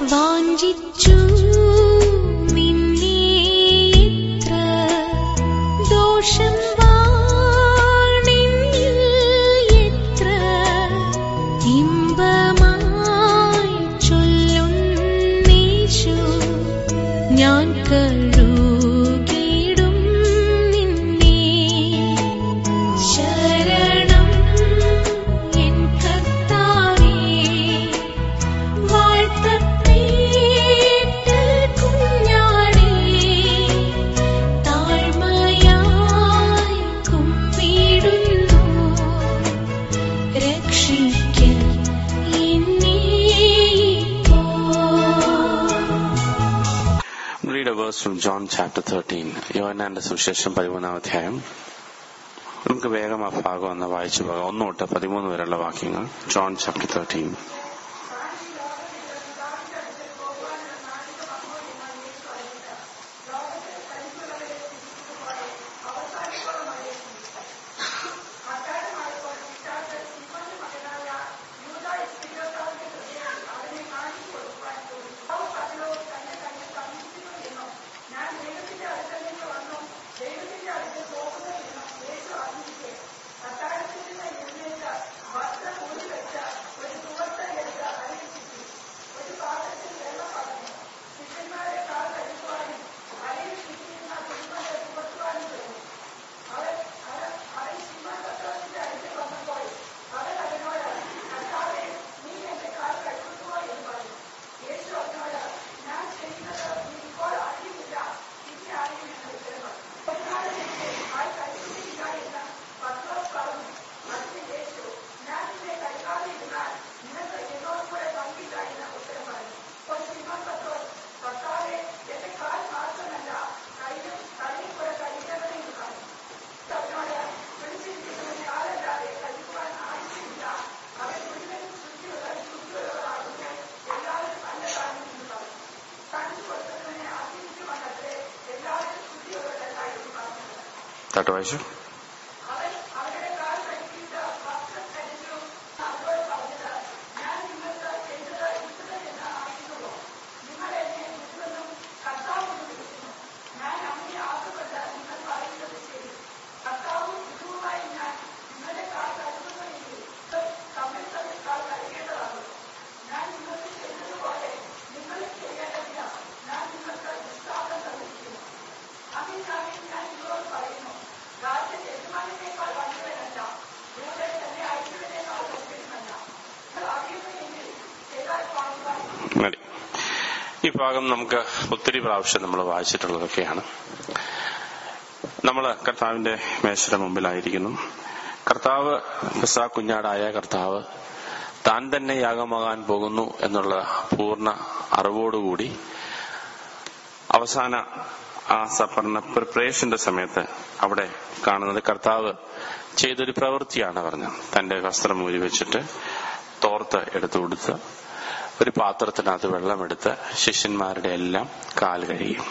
വാഞ്ചിച്ചു നിന്നെ എത്ര ദോഷം വാണെന്നിൽ എത്ര ഇമ്പമായി ചൊല്ലുന്നേശു ഞാൻ കഴുകിടും നിന്നെ ശരണം എൻ കർത്താവേ വാഴ്ത്തപ്പെട്ട കുഞ്ഞാടേ താഴ്മയായി കുമ്പിടുന്നു രക്ഷിക്ക എന്നെ ഇപ്പോൾ Read a verse from John chapter 13. യോഹന്നാന്റെ സുവിശേഷം പതിമൂന്നാം അധ്യായം നമുക്ക് വേഗം ആ ഭാഗം ഒന്ന് വായിച്ചു പോകാം ഒന്ന് തൊട്ട് പതിമൂന്ന് വരെയുള്ള വാക്യങ്ങൾ ജോൺ ചാപ്റ്റർ തേർട്ടീൻ തട്ട് വായിച്ചു മതി ഈ ഭാഗം നമുക്ക് ഒത്തിരി പ്രാവശ്യം നമ്മൾ വായിച്ചിട്ടുള്ളതൊക്കെയാണ് നമ്മൾ കർത്താവിന്റെ മേശയുടെ മുമ്പിലായിരിക്കുന്നു കർത്താവ് പിസാ കുഞ്ഞാടായ കർത്താവ് താൻ തന്നെ യാഗമാകാൻ പോകുന്നു എന്നുള്ള പൂർണ്ണ അറിവോടുകൂടി അവസാന ആ സപ്പറിന് പ്രിപ്പറേഷന്റെ സമയത്ത് അവിടെ കാണുന്നത് കർത്താവ് ചെയ്തൊരു പ്രവൃത്തിയാണ് പറഞ്ഞത് തന്റെ വസ്ത്രം ഊരി വെച്ചിട്ട് തോർത്ത് എടുത്തു കൊടുത്ത് ഒരു പാത്രത്തിനകത്ത് വെള്ളമെടുത്ത് ശിഷ്യന്മാരുടെ എല്ലാം കാൽ കഴുകി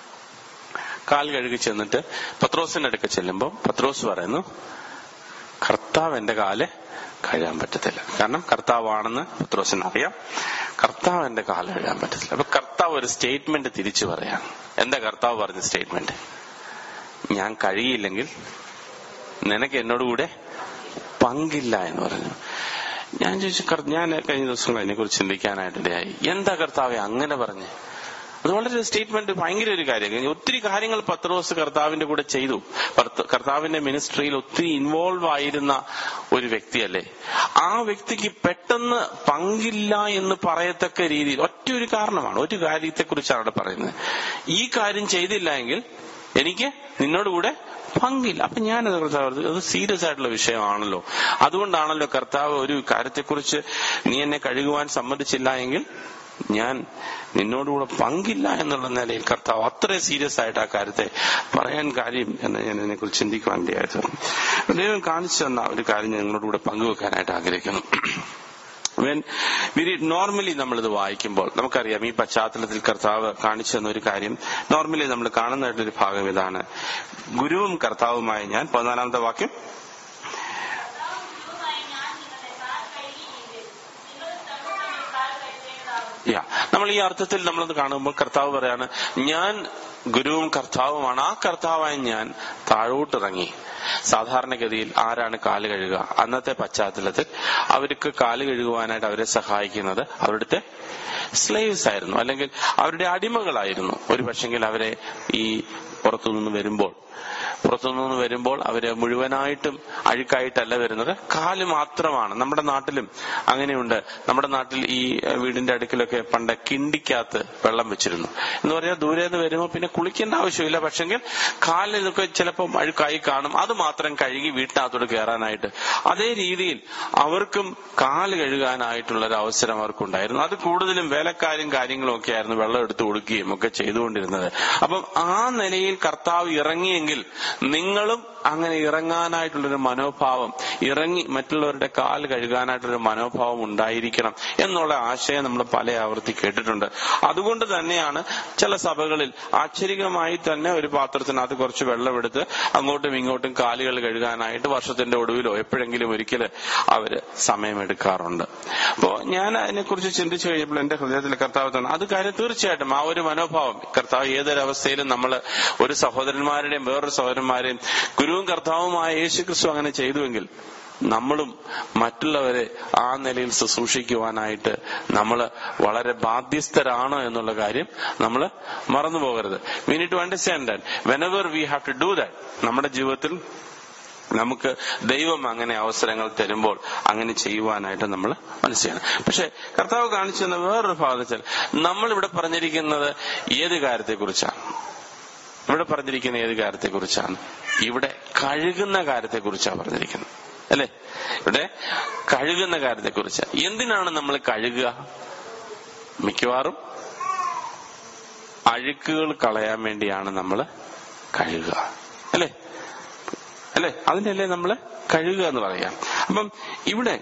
കാൽ കഴുകി ചെന്നിട്ട് പത്രോസിന്റെ അടുക്ക ചെല്ലുമ്പോൾ പത്രോസ് പറയുന്നു കർത്താവ് എന്റെ കാല് കഴുകാൻ പറ്റത്തില്ല കാരണം കർത്താവാണെന്ന് പത്രോസിന് അറിയാം കർത്താവ് എന്റെ കാല് കഴുകാൻ പറ്റത്തില്ല അപ്പൊ കർത്താവ് ഒരു സ്റ്റേറ്റ്മെന്റ് തിരിച്ചു പറയാം എന്താ കർത്താവ് പറഞ്ഞ സ്റ്റേറ്റ്മെന്റ് ഞാൻ കഴിയില്ലെങ്കിൽ നിനക്ക് എന്നോട് കൂടെ പങ്കില്ല എന്ന് പറഞ്ഞു ഞാൻ ചോദിച്ചു "കർ- ഞാൻ കഴിഞ്ഞ ദിവസങ്ങൾ അതിനെക്കുറിച്ച് ചിന്തിക്കാനായിട്ടിടയായി എന്താ കർത്താവെ അങ്ങനെ പറഞ്ഞ് അത് വളരെ സ്റ്റേറ്റ്മെന്റ് ഭയങ്കര ഒരു കാര്യം ഒത്തിരി കാര്യങ്ങൾ പത്രോസ് കർത്താവിന്റെ കൂടെ ചെയ്തു ഭർത്ത- കർത്താവിന്റെ മിനിസ്ട്രിയിൽ ഒത്തിരി ഇൻവോൾവ് ആയിരുന്ന ഒരു വ്യക്തിയല്ലേ ആ വ്യക്തിക്ക് പെട്ടെന്ന് പങ്കില്ല എന്ന് പറയത്തക്ക രീതിയിൽ ഒറ്റ ഒരു കാരണമാണ് ഒരു കാര്യത്തെക്കുറിച്ചാണ് അവിടെ പറയുന്നത് ഈ കാര്യം ചെയ്തില്ല എങ്കിൽ എനിക്ക് നിന്നോട് കൂടെ പങ്കില്ല അപ്പൊ ഞാനത് കർത്താവ് ഓർത്തു, അത് സീരിയസ് ആയിട്ടുള്ള വിഷയമാണല്ലോ അതുകൊണ്ടാണല്ലോ കർത്താവ് ഒരു കാര്യത്തെക്കുറിച്ച് നീ എന്നെ കഴുകുവാൻ സമ്മതിച്ചില്ല എങ്കിൽ ഞാൻ നിന്നോടുകൂടെ പങ്കില്ല എന്നുള്ള നിലയിൽ കർത്താവ് അത്ര സീരിയസ് ആയിട്ട് ആ കാര്യത്തെ പറയാൻ കാര്യം എന്ന് ഞാൻ അതിനെക്കുറിച്ച് ചിന്തിക്കുവാൻ ഇടയായത് ദൈവം കാണിച്ചു തന്ന ഒരു കാര്യം ഞാൻ നിങ്ങളോടുകൂടെ പങ്കുവെക്കാനായിട്ട് ആഗ്രഹിക്കുന്നു വെൻ നോർമലി നമ്മളിത് വായിക്കുമ്പോൾ നമുക്കറിയാം ഈ പശ്ചാത്തലത്തിൽ കർത്താവ് കാണിച്ചു തന്ന ഒരു കാര്യം നോർമലി നമ്മൾ കാണുന്നതായിട്ടൊരു ഭാഗം ഇതാണ് ഗുരുവും കർത്താവുമായ ഞാൻ പതിനാലാമത്തെ വാക്യം യാ നമ്മൾ ഈ അർത്ഥത്തിൽ നമ്മളത് കാണുമ്പോൾ കർത്താവ് പറയാണ് ഞാൻ ഗുരുവും കർത്താവുമാണ് ആ കർത്താവായ ഞാൻ താഴോട്ടിറങ്ങി സാധാരണഗതിയിൽ ആരാണ് കാല് കഴുകുക അന്നത്തെ പശ്ചാത്തലത്തിൽ അവർക്ക് കാല് കഴുകുവാനായിട്ട് അവരെ സഹായിക്കുന്നത് അവരുടെ സ്ലേവ്സ് ആയിരുന്നു അല്ലെങ്കിൽ അവരുടെ അടിമകളായിരുന്നു ഒരു പക്ഷെങ്കിൽ അവരെ ഈ പുറത്തുനിന്ന് വരുമ്പോൾ പുറത്തുനിന്ന് വരുമ്പോൾ അവര് മുഴുവനായിട്ടും അഴുക്കായിട്ടല്ല വരുന്നത് കാല് മാത്രമാണ് നമ്മുടെ നാട്ടിലും അങ്ങനെയുണ്ട് നമ്മുടെ നാട്ടിൽ ഈ ഏഹ്, വീടിന്റെ അടുക്കിലൊക്കെ പണ്ട് കിണ്ടിക്കകത്ത് വെള്ളം വെച്ചിരുന്നു എന്ന് പറഞ്ഞാൽ ദൂരെ നിന്ന് വരുമ്പോൾ പിന്നെ കുളിക്കേണ്ട ആവശ്യമില്ല പക്ഷെങ്കിൽ കാലിലൊക്കെ ചിലപ്പോൾ അഴുക്കായി കാണും അത് മാത്രം കഴുകി വീട്ടിനകത്തോട് കയറാനായിട്ട് അതേ രീതിയിൽ അവർക്കും കാല് കഴുകാനായിട്ടുള്ള ഒരു അവസരം അവർക്കുണ്ടായിരുന്നു അത് കൂടുതലും വേലക്കാരും കാര്യങ്ങളും ഒക്കെ ആയിരുന്നു വെള്ളം എടുത്തു കൊടുക്കുകയും ഒക്കെ ചെയ്തുകൊണ്ടിരുന്നത് അപ്പം ആ നിലയിൽ കർത്താവ് ഇറങ്ങിയെങ്കിൽ നിങ്ങളും അങ്ങനെ ഇറങ്ങാനായിട്ടുള്ളൊരു മനോഭാവം ഇറങ്ങി മറ്റുള്ളവരുടെ കാൽ കഴുകാനായിട്ടുള്ളൊരു മനോഭാവം ഉണ്ടായിരിക്കണം എന്നുള്ള ആശയം നമ്മൾ പല ആവർത്തി കേട്ടിട്ടുണ്ട് അതുകൊണ്ട് തന്നെയാണ് ചില സഭകളിൽ ആശ്ചര്യമായി തന്നെ ഒരു പാത്രത്തിനകത്ത് കുറച്ച് വെള്ളമെടുത്ത് അങ്ങോട്ടും ഇങ്ങോട്ടും കാലുകൾ കഴുകാനായിട്ട് വർഷത്തിന്റെ ഒടുവിലോ എപ്പോഴെങ്കിലും ഒരിക്കൽ അവര് സമയമെടുക്കാറുണ്ട് അപ്പോ ഞാൻ അതിനെക്കുറിച്ച് ചിന്തിച്ചു കഴിഞ്ഞപ്പോൾ എന്റെ ഹൃദയത്തിൽ കർത്താവ് തന്നെ അത് കാര്യം തീർച്ചയായിട്ടും ആ ഒരു മനോഭാവം കർത്താവ് ഏതൊരവസ്ഥയിലും നമ്മൾ ഒരു സഹോദരന്മാരുടെയും വേറൊരു സഹോദരന്മാരെയും ഗുരുവും കർത്താവുമായ യേശു ക്രിസ്തു അങ്ങനെ ചെയ്തുവെങ്കിൽ നമ്മളും മറ്റുള്ളവരെ ആ നിലയിൽ ശുശ്രൂഷിക്കുവാനായിട്ട് നമ്മൾ വളരെ ബാധ്യസ്ഥരാണ് എന്നുള്ള കാര്യം നമ്മൾ മറന്നു പോകരുത് we need to understand that whenever we have to do that നമ്മുടെ ജീവിതത്തിൽ നമുക്ക് ദൈവം അങ്ങനെ അവസരങ്ങൾ തരുമ്പോൾ അങ്ങനെ ചെയ്യുവാനായിട്ട് നമ്മൾ മനസ്സിലാണ് പക്ഷെ കർത്താവ് കാണിച്ചു തന്ന വേറൊരു ഭാഗം വെച്ചാൽ നമ്മൾ ഇവിടെ പറഞ്ഞിരിക്കുന്നത് ഏത് കാര്യത്തെക്കുറിച്ചാണ് ഇവിടെ പറഞ്ഞിരിക്കുന്ന ഏത് കാര്യത്തെക്കുറിച്ചാണ് ഇവിടെ കഴുകുന്ന കാര്യത്തെക്കുറിച്ചാണ് പറഞ്ഞിരിക്കുന്നത് അല്ലെ ഇവിടെ കഴുകുന്ന കാര്യത്തെക്കുറിച്ച് എന്തിനാണ് നമ്മൾ കഴുകുക മിക്കവാറും അഴുക്കുകൾ കളയാൻ വേണ്ടിയാണ് നമ്മൾ കഴുകുക അല്ലെ അല്ലെ അതിനല്ലേ നമ്മൾ കഴുകുക എന്ന് പറയാം അപ്പം ഇവിടെ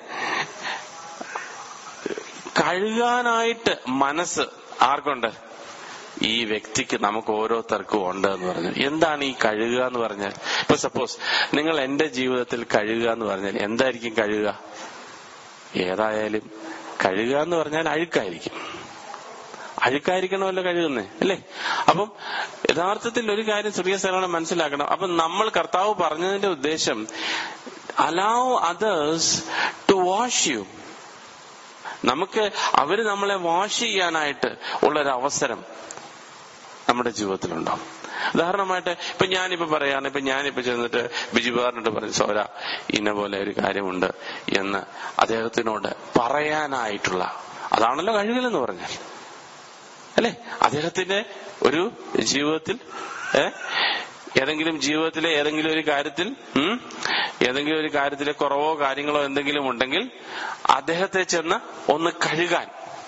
കഴുകാനായിട്ട് മനസ്സ് ആർക്കുണ്ട് ഈ വ്യക്തിക്ക് നമുക്ക് ഓരോരുത്തർക്കും ഉണ്ട് എന്ന് പറഞ്ഞു എന്താണ് ഈ കഴുകുക എന്ന് പറഞ്ഞാൽ ഇപ്പൊ സപ്പോസ് നിങ്ങൾ എന്റെ ജീവിതത്തിൽ കഴുകുക എന്ന് പറഞ്ഞാൽ എന്തായിരിക്കും കഴുകുക ഏതായാലും കഴുകുക എന്ന് പറഞ്ഞാൽ അഴുക്കായിരിക്കും അഴുക്കായിരിക്കണമല്ലോ കഴുകുന്നേ അല്ലേ അപ്പം യഥാർത്ഥത്തിൽ ഒരു കാര്യം ചെറിയ സ്ഥലമാണ് മനസ്സിലാക്കണം അപ്പം നമ്മൾ കർത്താവ് പറഞ്ഞതിന്റെ ഉദ്ദേശം allow others to wash you നമുക്ക് അവര് നമ്മളെ വാഷ് ചെയ്യാനായിട്ട് ഉള്ളൊരു അവസരം നമ്മുടെ ജീവിതത്തിലുണ്ടാവും ഉദാഹരണമായിട്ട് ഇപ്പൊ ഞാനിപ്പോ പറയാണ് ഇപ്പൊ ഞാനിപ്പോ ചെന്നിട്ട് ബിജുബാറിനോട് പറഞ്ഞു സോര ഇന്ന പോലെ ഒരു കാര്യമുണ്ട് എന്ന് അദ്ദേഹത്തിനോട് പറയാനായിട്ടുള്ള അതാണല്ലോ കഴുകലെന്ന് പറഞ്ഞാൽ അല്ലെ അദ്ദേഹത്തിന്റെ ഒരു ജീവിതത്തിൽ ഏ ഏതെങ്കിലും ജീവിതത്തിലെ ഏതെങ്കിലും ഒരു കാര്യത്തിൽ ഉം, ഏതെങ്കിലും ഒരു കാര്യത്തിലെ കുറവോ കാര്യങ്ങളോ എന്തെങ്കിലും ഉണ്ടെങ്കിൽ അദ്ദേഹത്തെ ചെന്ന് ഒന്ന് കഴുകാൻ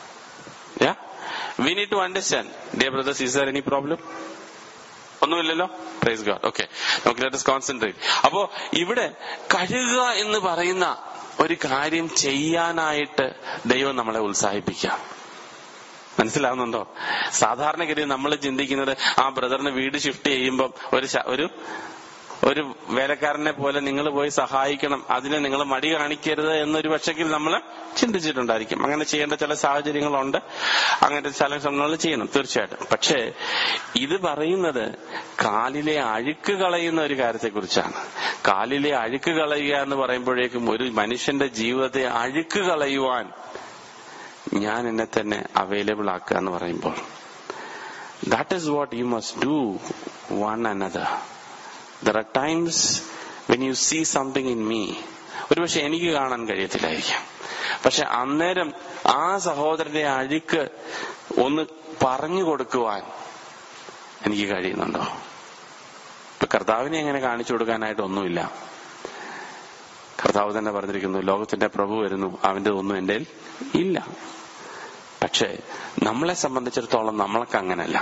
we need to understand dear brothers is there any problem ഒന്നുമില്ലല്ലോ പ്രൈസ് ഗാഡ് ഓക്കെ നമുക്ക് ലെറ്റസ് കോൺസെൻട്രേറ്റ് അപ്പോ ഇവിടെ കഴുകുക എന്ന് പറയുന്ന ഒരു കാര്യം ചെയ്യാനായിട്ട് ദൈവം നമ്മളെ ഉത്സാഹിപ്പിക്കാം മനസ്സിലാവുന്നുണ്ടോ സാധാരണഗതിയിൽ നമ്മൾ ചിന്തിക്കുന്നത് ആ ബ്രദറിന് വീട് ഷിഫ്റ്റ് ചെയ്യുമ്പം ഒരു ശ- ഒരു ഒരു വേലക്കാരനെ പോലെ നിങ്ങൾ പോയി സഹായിക്കണം അതിനെ നിങ്ങൾ മടി കാണിക്കരുത് എന്നൊരു പക്ഷെങ്കിൽ നമ്മൾ ചിന്തിച്ചിട്ടുണ്ടായിരിക്കും അങ്ങനെ ചെയ്യേണ്ട ചില സാഹചര്യങ്ങളുണ്ട് അങ്ങനത്തെ ചില ശ്രമങ്ങൾ ചെയ്യണം തീർച്ചയായിട്ടും പക്ഷേ ഇത് പറയുന്നത് കാലിലെ അഴുക്ക് കളയുന്ന ഒരു കാര്യത്തെക്കുറിച്ചാണ് കാലിലെ അഴുക്ക് കളയുക എന്ന് പറയുമ്പോഴേക്കും ഒരു മനുഷ്യന്റെ ജീവിതത്തെ അഴുക്ക് കളയുവാൻ ഞാൻ എന്നെ തന്നെ അവൈലബിൾ ആക്കുക എന്ന് പറയുമ്പോൾ that is what you must do one another there are times when you see something in me ഒരുപക്ഷെ എനിക്ക് കാണാൻ കഴിയത്തില്ലായിരിക്കാം പക്ഷെ അന്നേരം ആ സഹോദരന്റെ അഴുക്ക് ഒന്ന് പറഞ്ഞു കൊടുക്കുവാൻ എനിക്ക് കഴിയുന്നുണ്ടോ ഇപ്പൊ കർത്താവിനെ എങ്ങനെ കാണിച്ചു കൊടുക്കാനായിട്ട് ഒന്നുമില്ല കർത്താവ് തന്നെ പറഞ്ഞിരിക്കുന്നു ലോകത്തിന്റെ പ്രഭു വരുന്നു അവന്റെ ഒന്നും എന്റെ ഇല്ല പക്ഷേ നമ്മളെ സംബന്ധിച്ചിടത്തോളം നമ്മൾക്ക് അങ്ങനല്ല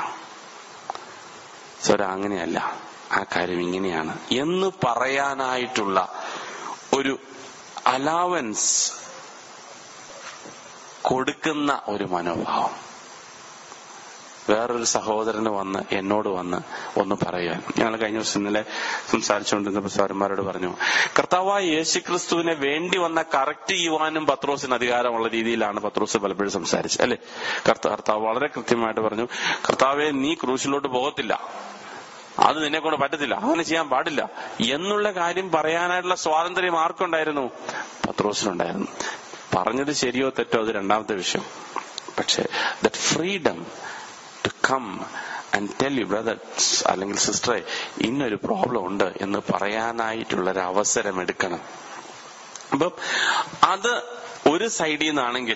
സ്വര അങ്ങനെയല്ല ആ കാര്യം ഇങ്ങനെയാണ് എന്ന് പറയാനായിട്ടുള്ള ഒരു അലാവൻസ് കൊടുക്കുന്ന ഒരു മനോഭാവം വേറൊരു സഹോദരന് വന്ന് എന്നോട് വന്ന് ഒന്ന് പറയാൻ ഞങ്ങൾ കഴിഞ്ഞ ദിവസം ഇന്നലെ സംസാരിച്ചുകൊണ്ടിരുന്ന സാരന്മാരോട് പറഞ്ഞു കർത്താവായ യേശു ക്രിസ്തുവിനെ വേണ്ടി വന്ന കറക്റ്റ് ചെയ്യുവാനും പത്രോസിന് അധികാരമുള്ള രീതിയിലാണ് പത്രോസ് പലപ്പോഴും സംസാരിച്ചത് അല്ലെ കർത്താവ് വളരെ കൃത്യമായിട്ട് പറഞ്ഞു കർത്താവെ നീ ക്രൂശിലോട്ട് പോകത്തില്ല അത് നിന്നെ കൊണ്ട് പറ്റത്തില്ല അങ്ങനെ ചെയ്യാൻ പാടില്ല എന്നുള്ള കാര്യം പറയാനായിട്ടുള്ള സ്വാതന്ത്ര്യം ആർക്കുണ്ടായിരുന്നു പത്രോസിനുണ്ടായിരുന്നു പറഞ്ഞത് ശരിയോ തെറ്റോ അത് രണ്ടാമത്തെ വിഷയം പക്ഷെ that freedom to come and tell you brother അല്ലെങ്കിൽ സിസ്റ്ററെ ഇന്നൊരു പ്രോബ്ലം ഉണ്ട് എന്ന് പറയാനായിട്ടുള്ള ഒരു അവസരം എടുക്കണം അപ്പം അത് ഒരു സൈഡിൽ നിന്നാണെങ്കിൽ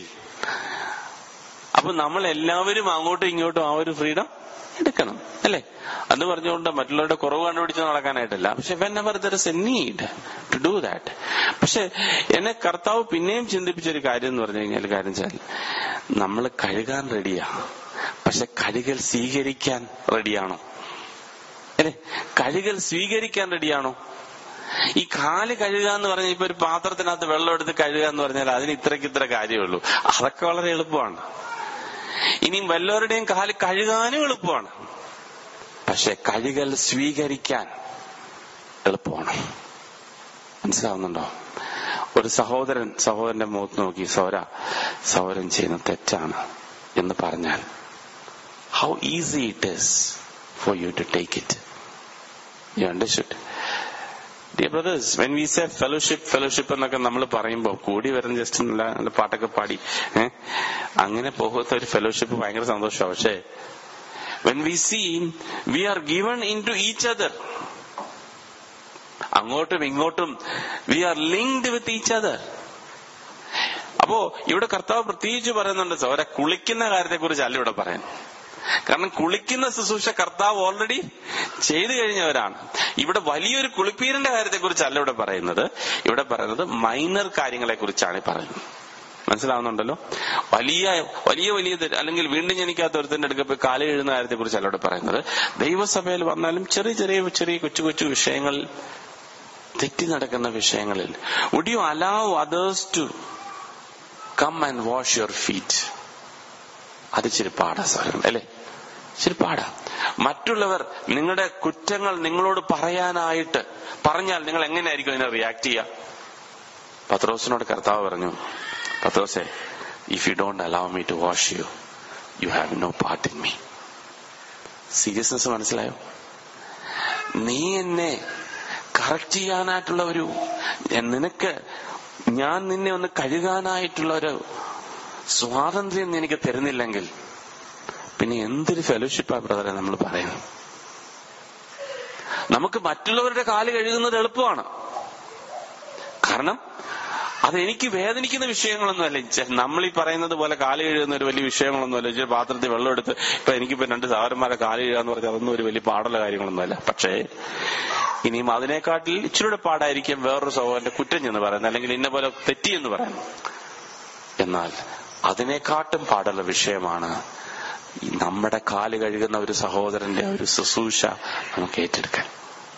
അപ്പൊ നമ്മൾ എല്ലാവരും അങ്ങോട്ടും ഇങ്ങോട്ടും ആ ഒരു ഫ്രീഡം എടുക്കണം അല്ലേ അത് പറഞ്ഞുകൊണ്ട് മറ്റുള്ളവരുടെ കുറവ് കണ്ടുപിടിച്ച് നടക്കാനായിട്ടല്ല പക്ഷെ whenever there is a need to do that പക്ഷെ എന്നെ കർത്താവ് പിന്നെയും ചിന്തിപ്പിച്ച ഒരു കാര്യം എന്ന് പറഞ്ഞു കഴിഞ്ഞാൽ കാര്യം വെച്ചാൽ നമ്മൾ കഴുകാൻ റെഡിയാ പക്ഷെ കഴുകൽ സ്വീകരിക്കാൻ റെഡിയാണോ അല്ലെ കഴുകൽ സ്വീകരിക്കാൻ റെഡിയാണോ ഈ കാല് കഴുകുക എന്ന് പറഞ്ഞാൽ ഇപ്പൊ ഒരു പാത്രത്തിനകത്ത് വെള്ളം എടുത്ത് കഴുകുക എന്ന് പറഞ്ഞാൽ അതിന് ഇത്രയ്ക്ക് ഇത്ര കാര്യമുള്ളൂ അതൊക്കെ വളരെ എളുപ്പമാണ് ഇനിയും വല്ലവരുടെയും കാല് കഴുകാനും എളുപ്പമാണ് പക്ഷെ കഴുകൽ സ്വീകരിക്കാൻ എളുപ്പമാണ് മനസ്സിലാവുന്നുണ്ടോ ഒരു സഹോദരൻ സഹോദരന്റെ മുഖത്ത് നോക്കി സൗര സൗരൻ ചെയ്യുന്ന തെറ്റാണ് എന്ന് പറഞ്ഞാൽ how easy it is for you to take it you understood dear brothers when we say fellowship fellowship എന്നൊക്കെ നമ്മൾ പറയുമ്പോൾ കൂടി വരുന്ന ജസ്റ്റ് നല്ല നല്ല പാട്ടൊക്കെ പാടി ഏഹ് അങ്ങനെ പോകാത്ത ഒരു ഫെലോഷിപ്പ് ഭയങ്കര സന്തോഷമാണ് പക്ഷേ when we see we are given in to each other അങ്ങോട്ടും ഇങ്ങോട്ടും we are linked with each other അപ്പോ ഇവിടെ കർത്താവ് പ്രത്യേകിച്ച് പറയുന്നുണ്ട് സോര കുളിക്കുന്ന കാര്യത്തെക്കുറിച്ച് അല്ല ഇവിടെ പറയാൻ കാരണം കുളിക്കുന്ന ശുശ്രൂഷ കർത്താവ് ഓൾറെഡി ചെയ്തു കഴിഞ്ഞവരാണ് ഇവിടെ വലിയൊരു കുളിപ്പീരിന്റെ കാര്യത്തെക്കുറിച്ചല്ല ഇവിടെ പറയുന്നത് ഇവിടെ പറയുന്നത് മൈനർ കാര്യങ്ങളെ കുറിച്ചാണ് പറയുന്നത് മനസ്സിലാവുന്നുണ്ടല്ലോ വലിയ വലിയ വലിയ തെറ്റ് അല്ലെങ്കിൽ വീണ്ടും ജനിക്കാത്ത ഒരുത്തിന്റെ അടുക്ക പോയി കാലി എഴുതുന്ന കാര്യത്തെ കുറിച്ചല്ല ഇവിടെ പറയുന്നത് ദൈവസഭയിൽ വന്നാലും ചെറിയ ചെറിയ ചെറിയ കൊച്ചു കൊച്ചു വിഷയങ്ങളിൽ തെറ്റി നടക്കുന്ന വിഷയങ്ങളിൽ would you allow others to come and wash your feet അത് ഇച്ചിരി പാടാ സാധനം അല്ലേ ഇച്ചിരി പാടാ മറ്റുള്ളവർ നിങ്ങളുടെ കുറ്റങ്ങൾ നിങ്ങളോട് പറയാനായിട്ട് പറഞ്ഞാൽ നിങ്ങൾ എങ്ങനെയായിരിക്കും അതിനെ റിയാക്ട് ചെയ്യുക പത്രോസിനോട് കർത്താവ് പറഞ്ഞു പത്രോസെ if you don't allow me to wash you you have no part in me seriousness മനസ്സിലായോ നീ എന്നെ കറക്റ്റ് ചെയ്യാനായിട്ടുള്ള ഒരു നിനക്ക് ഞാൻ നിന്നെ ഒന്ന് കഴുകാനായിട്ടുള്ള ഒരു സ്വാതന്ത്ര്യം നീ എനിക്ക് തരുന്നില്ലെങ്കിൽ പിന്നെ എന്തൊരു ഫെലോഷിപ്പാ ബ്രദറെ നമ്മൾ പറയുന്നത് നമുക്ക് മറ്റുള്ളവരുടെ കാല് കഴുകുന്നത് എളുപ്പമാണ് കാരണം അത് എനിക്ക് വേദനിക്കുന്ന വിഷയങ്ങളൊന്നുമല്ല ചെ- നമ്മൾ ഈ പറയുന്നത് പോലെ കാല് കഴുകുന്ന ഒരു വലിയ വിഷയങ്ങളൊന്നുമല്ല ഇച്ചിരി പാത്രത്തിൽ വെള്ളം എടുത്ത് ഇപ്പൊ എനിക്കിപ്പോ രണ്ട് സഹോദരന്മാരെ കാല് കഴുകുക എന്ന് പറഞ്ഞാൽ അതൊന്നും ഒരു വലിയ പാടുള്ള കാര്യങ്ങളൊന്നുമല്ല പക്ഷേ ഇനിയും അതിനെക്കാട്ടിൽ ഇച്ചിരൂടെ പാടായിരിക്കും വേറൊരു സഹോദരന്റെ കുറ്റം ചെന്ന് പറയുന്നത് അല്ലെങ്കിൽ ഇന്ന പോലെ തെറ്റി എന്ന് പറയുന്നത് എന്നാൽ അതിനെക്കാട്ടും പാടുള്ള വിഷയമാണ് ഈ നമ്മുടെ കാല് കഴുകുന്ന ഒരു സഹോദരന്റെ ഒരു ശുശ്രൂഷ നമുക്ക് ഏറ്റെടുക്കാൻ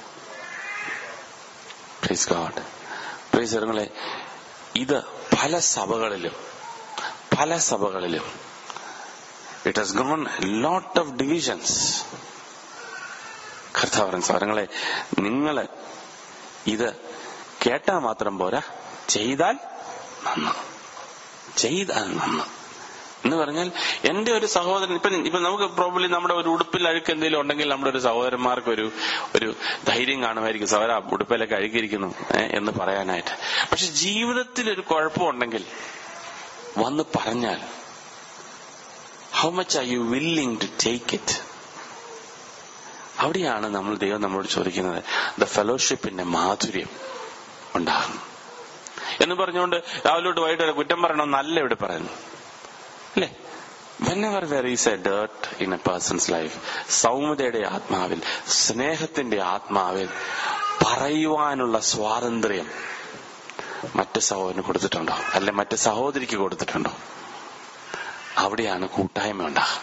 പ്ലീസ് ഗാഡ് പ്ലീസ് ഇറങ്ങളെ ഇത് പല സഭകളിലും പല സഭകളിലും it has gone lot of divisions കർത്താവരൻ സാരങ്ങളെ നിങ്ങള് ഇത് കേട്ടാൽ മാത്രം പോരാ ചെയ്താൽ നന്ന് ചെയ്താൽ നന്ന് എന്ന് പറഞ്ഞാൽ എന്റെ ഒരു സഹോദരൻ ഇപ്പൊ ഇപ്പൊ നമുക്ക് പ്രോബ്ലി നമ്മുടെ ഒരു ഉടുപ്പിൽ അഴുക്ക് എന്തെങ്കിലും ഉണ്ടെങ്കിൽ നമ്മുടെ ഒരു സഹോദരന്മാർക്ക് ഒരു ഒരു ധൈര്യം കാണുമായിരിക്കും സഹോദര ഉടുപ്പിലൊക്കെ അഴുകിയിരിക്കുന്നു ഏ, എന്ന് പറയാനായിട്ട് പക്ഷെ ജീവിതത്തിൽ ഒരു കുഴപ്പമുണ്ടെങ്കിൽ വന്ന് പറഞ്ഞാൽ how much are you willing to take it അവിടെയാണ് നമ്മൾ ദൈവം നമ്മളോട് ചോദിക്കുന്നത് ദ ഫെലോഷിപ്പിന്റെ മാധുര്യം ഉണ്ടാകും എന്ന് പറഞ്ഞുകൊണ്ട് രാവിലോട്ട് വൈകിട്ട് വരെ കുറ്റം പറയണമെന്നല്ല ഇവിടെ പറയുന്നു അല്ലേ whenever there is a dirt in a person's life സൗമ്യതയുടെ ആത്മാവിൽ സ്നേഹത്തിന്റെ ആത്മാവിൽ പറയുവാനുള്ള സ്വാതന്ത്ര്യം മറ്റ് സഹോദരന് കൊടുത്തിട്ടുണ്ടോ അല്ലെ മറ്റ് സഹോദരിക്ക് കൊടുത്തിട്ടുണ്ടോ അവിടെയാണ് കൂട്ടായ്മ ഉണ്ടാകുക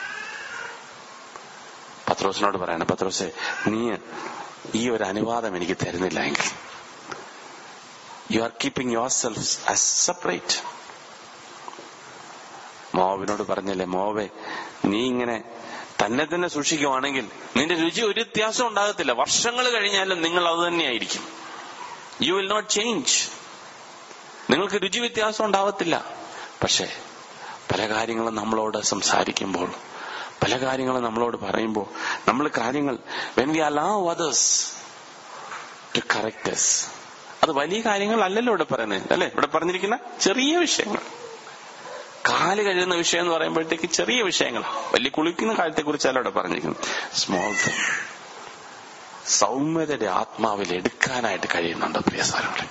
പത്രോസിനോട് പറയണം പത്രോസെ നീ ഈ ഒരു അനുവാദം എനിക്ക് തരുന്നില്ല എങ്കിൽ you are keeping yourself as separate മോവിനോട് പറഞ്ഞില്ലേ മോവെ നീ ഇങ്ങനെ തന്നെ തന്നെ സൂക്ഷിക്കുവാണെങ്കിൽ നിന്റെ രുചി ഒരു വ്യത്യാസം ഉണ്ടാകത്തില്ല വർഷങ്ങൾ കഴിഞ്ഞാലും നിങ്ങൾ അത് തന്നെയായിരിക്കും യു വിൽ നോട്ട് ചേഞ്ച് നിങ്ങൾക്ക് രുചി വ്യത്യാസം ഉണ്ടാവത്തില്ല പക്ഷേ പല കാര്യങ്ങളും നമ്മളോട് സംസാരിക്കുമ്പോൾ പല കാര്യങ്ങളും നമ്മളോട് പറയുമ്പോൾ നമ്മൾ കാര്യങ്ങൾ when we allow others to correct അത് വലിയ കാര്യങ്ങളല്ലല്ലോ ഇവിടെ പറയുന്നത് അല്ലെ ഇവിടെ പറഞ്ഞിരിക്കുന്ന ചെറിയ വിഷയങ്ങൾ കാല് കഴുകുന്ന വിഷയം എന്ന് പറയുമ്പോഴത്തേക്ക് ചെറിയ വിഷയങ്ങൾ വലിയ കുളിക്കുന്ന കാര്യത്തെക്കുറിച്ചല്ല ഇവിടെ പറഞ്ഞിരിക്കുന്നത് സ്മോൾ തിങ് സൗമ്യതയുടെ ആത്മാവിൽ എടുക്കാനായിട്ട് കഴിയുന്നുണ്ടോ പ്രിയ സാരങ്ങളെ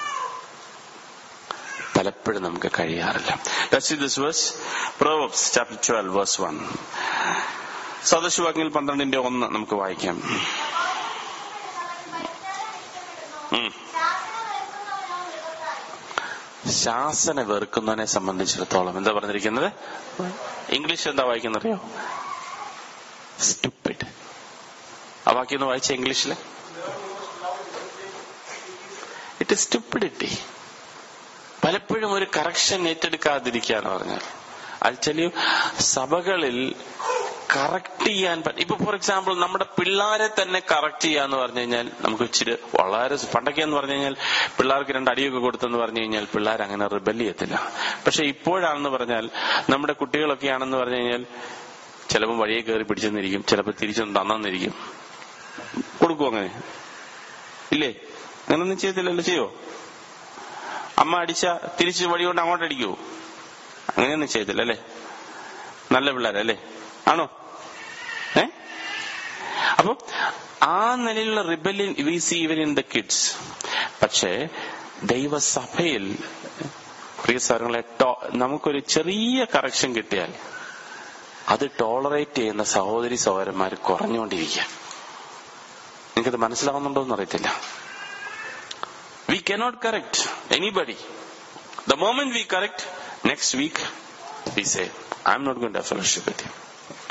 പലപ്പോഴും നമുക്ക് കഴിയാറില്ല this verse Proverbs chapter twelve verse one സദശവാക്യങ്ങൾ പന്ത്രണ്ടിന്റെ ഒന്ന് നമുക്ക് വായിക്കാം ഉം. ശാസന വെറുക്കുന്നവനെ സംബന്ധിച്ചിടത്തോളം എന്താ പറഞ്ഞിരിക്കുന്നത് ഇംഗ്ലീഷ് എന്താ വായിക്കുന്നറിയോ സ്റ്റുപ്പിഡ് ആ വാക്യം ഒന്ന് വായിച്ച ഇംഗ്ലീഷില് ഇറ്റ് ഇസ് സ്റ്റുപ്പിഡിറ്റി പലപ്പോഴും ഒരു കറക്ഷൻ ഏറ്റെടുക്കാതിരിക്കുക എന്ന് പറഞ്ഞാൽ അൽച്ചലിയും സഭകളിൽ കറക്റ്റ് ചെയ്യാൻ പറ്റും ഇപ്പൊ ഫോർ എക്സാമ്പിൾ നമ്മുടെ പിള്ളേരെ തന്നെ കറക്റ്റ് ചെയ്യാന്ന് പറഞ്ഞു കഴിഞ്ഞാൽ നമുക്ക് ഇച്ചിരി വളരെ പണ്ടൊക്കെ എന്ന് പറഞ്ഞു കഴിഞ്ഞാൽ പിള്ളേർക്ക് രണ്ട് അടിയൊക്കെ കൊടുത്തെന്ന് പറഞ്ഞു കഴിഞ്ഞാൽ പിള്ളേർ അങ്ങനെ റിബൽ ചെയ്യത്തില്ല പക്ഷെ ഇപ്പോഴാണെന്ന് പറഞ്ഞാൽ നമ്മുടെ കുട്ടികളൊക്കെ ആണെന്ന് പറഞ്ഞു കഴിഞ്ഞാൽ ചിലപ്പോൾ വഴിയെ കയറി പിടിച്ചെന്നിരിക്കും ചിലപ്പോൾ തിരിച്ചൊന്ന് തന്നിരിക്കും കൊടുക്കും അങ്ങനെ ഇല്ലേ അങ്ങനൊന്നും ചെയ്യത്തില്ലല്ലോ ചെയ്യോ അമ്മ അടിച്ച തിരിച്ച് വഴി കൊണ്ട് അങ്ങോട്ട് അടിക്കുവോ അങ്ങനെയൊന്നും ചെയ്തില്ല അല്ലേ നല്ല പിള്ളേരല്ലേ ആണോ ഏ അപ്പൊ ആ നിലയിലുള്ള rebellion we see even in the kids പക്ഷേ ദൈവസഭയിൽ പ്രിയ സാരങ്ങളെ ടോ- നമുക്കൊരു ചെറിയ കറക്ഷൻ കിട്ടിയാൽ അത് ടോളറേറ്റ് ചെയ്യുന്ന സഹോദരി സഹോദരന്മാർ കുറഞ്ഞുകൊണ്ടിരിക്കുക നിങ്ങൾക്കത് മനസ്സിലാവുന്നുണ്ടോ എന്ന് അറിയത്തില്ല we cannot correct anybody. The moment we correct, next week we say, I'm not going to have fellowship with you.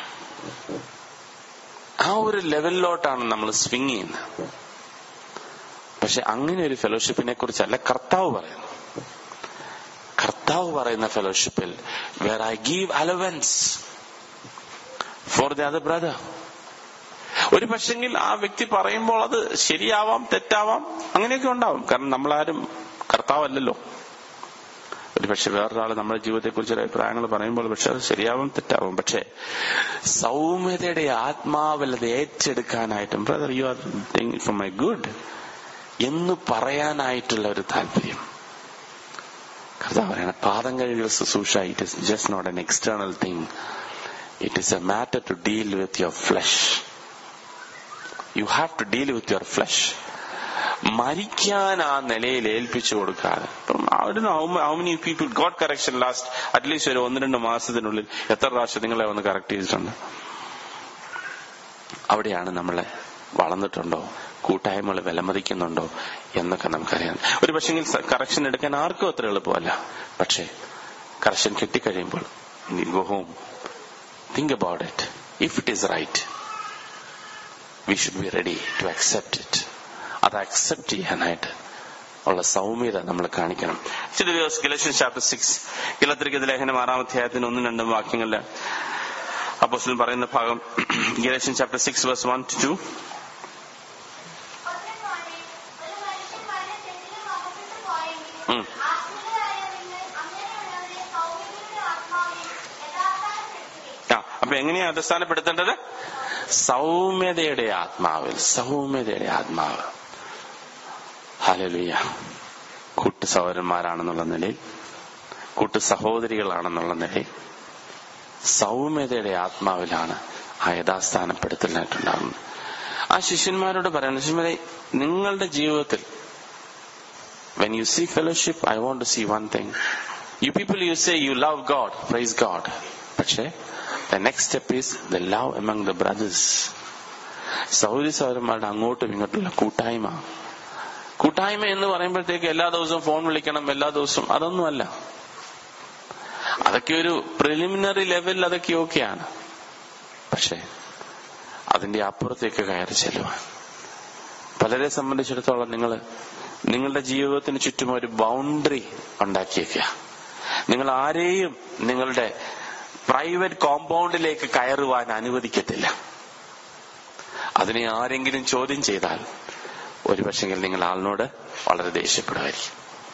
ആ ഒരു ലെവലിലോട്ടാണ് നമ്മൾ സ്വിങ് ചെയ്യുന്നത് പക്ഷെ അങ്ങനെ ഒരു ഫെലോഷിപ്പിനെ കുറിച്ചല്ല കർത്താവ് പറയുന്നു കർത്താവ് പറയുന്ന ഫെലോഷിപ്പിൽ where I give allowance for the other brother ഒരു പക്ഷെങ്കിൽ ആ വ്യക്തി പറയുമ്പോൾ അത് ശരിയാവാം തെറ്റാവാം അങ്ങനെയൊക്കെ ഉണ്ടാവും കാരണം നമ്മളാരും കർത്താവല്ലല്ലോ ഒരു പക്ഷെ വേറൊരാൾ നമ്മുടെ ജീവിതത്തെക്കുറിച്ച് ഒരു അഭിപ്രായങ്ങൾ പറയുമ്പോൾ പക്ഷെ അത് ശരിയാവും തെറ്റാവും പക്ഷെ സൗമ്യതയുടെ ആത്മാവിൽ അത് ഏറ്റെടുക്കാനായിട്ടും brother you are for my good എന്ന് പറയാനായിട്ടുള്ള ഒരു താല്പര്യം കർത്താവ് പറയണ പാദം കഴുകുക ശുശ്രൂഷ it is just not an external thing it is a matter to deal with your flesh you have to deal with your flesh മരിക്കാൻ ആ നിലയിൽ ഏൽപ്പിച്ചു കൊടുക്കാതെ ഇപ്പം how many people God correction last at least ഒരു ഒന്ന് രണ്ട് മാസത്തിനുള്ളിൽ എത്ര പ്രാവശ്യം നിങ്ങളെ ഒന്ന് കറക്റ്റ് ചെയ്തിട്ടുണ്ട് അവിടെയാണ് നമ്മളെ വളർന്നിട്ടുണ്ടോ കൂട്ടായ്മകൾ വിലമതിക്കുന്നുണ്ടോ എന്നൊക്കെ നമുക്കറിയാം ഒരു പക്ഷെങ്കിൽ കറക്ഷൻ എടുക്കാൻ ആർക്കും അത്ര എളുപ്പമല്ല പക്ഷേ കറക്ഷൻ കിട്ടിക്കഴിയുമ്പോൾ go home think about it if it is right we should be ready to accept it അത് അക്സെപ്റ്റ് ചെയ്യാനായിട്ട് ഉള്ള സൗമ്യത നമ്മൾ കാണിക്കണം ചില ദിവസം ഗലക്ഷൻ ചാപ്റ്റർ സിക്സ് ഗലത്തിരിക്കുന്ന ലേഖനം ആറാം അധ്യായത്തിന് ഒന്നും രണ്ടും വാക്യങ്ങളിൽ അപ്പോസ്തലൻ പറയുന്ന ഭാഗം ഗലക്ഷൻ chapter six verse one to two ഒറ്റമോനെ, ഒരു മനുഷ്യൻ വല്ല തെറ്റിലും അകപ്പെട്ടു പോയെങ്കിൽ, ഉം. ആശ്രിതരായ നിങ്ങൾ അങ്ങനെയുള്ളവരെ സൗമ്യതയുടെ ആത്മാവിൽ യഥാസ്ഥാനപ്പെടുത്തുകയും, ആ അപ്പൊ എങ്ങനെയാ അടിസ്ഥാനപ്പെടുത്തേണ്ടത് സൗമ്യതയുടെ ആത്മാവിൽ സൗമ്യതയുടെ ആത്മാവ് ഹലലുയ കൂട്ടു സഹോദരന്മാരാണെന്നുള്ള നിലയിൽ കൂട്ടു സഹോദരികളാണെന്നുള്ള നിലയിൽ സൗമ്യതയുടെ ആത്മാവിലാണ് ആ യഥാസ്ഥാനപ്പെടുത്തലായിട്ടുണ്ടാകുന്നത് ആ ശിഷ്യന്മാരോട് പറയുന്നത് ശിഷ്യന്മാരെ നിങ്ങളുടെ ജീവിതത്തിൽ when you see fellowship, I want to see one thing. You people, you say you love God, praise God. പക്ഷേ the next step is the love among the brothers. Thawri സൗരന്മാരുടെ അങ്ങോട്ടും ഇങ്ങോട്ടുള്ള കൂട്ടായ്മ കൂട്ടായ്മ എന്ന് പറയുമ്പോഴത്തേക്ക് എല്ലാ ദിവസവും ഫോൺ വിളിക്കണം എല്ലാ ദിവസവും അതൊന്നുമല്ല അതൊക്കെ ഒരു പ്രിലിമിനറി ലെവലിൽ അതൊക്കെ ഓക്കെയാണ് പക്ഷേ അതിന്റെ അപ്പുറത്തേക്ക് കയറി ചെല്ലുവാൻ പലരെ സംബന്ധിച്ചിടത്തോളം നിങ്ങൾ നിങ്ങളുടെ ജീവിതത്തിന് ചുറ്റും ഒരു ബൗണ്ടറി ഉണ്ടാക്കിയേക്കുക നിങ്ങൾ ആരെയും നിങ്ങളുടെ പ്രൈവറ്റ് കോമ്പൗണ്ടിലേക്ക് കയറുവാൻ അനുവദിക്കത്തില്ല അതിനെ ആരെങ്കിലും ചോദ്യം ചെയ്താൽ ഒരുപക്ഷെങ്കിൽ നിങ്ങൾ ആളിനോട് വളരെ ദേഷ്യപ്പെടുമായിരിക്കും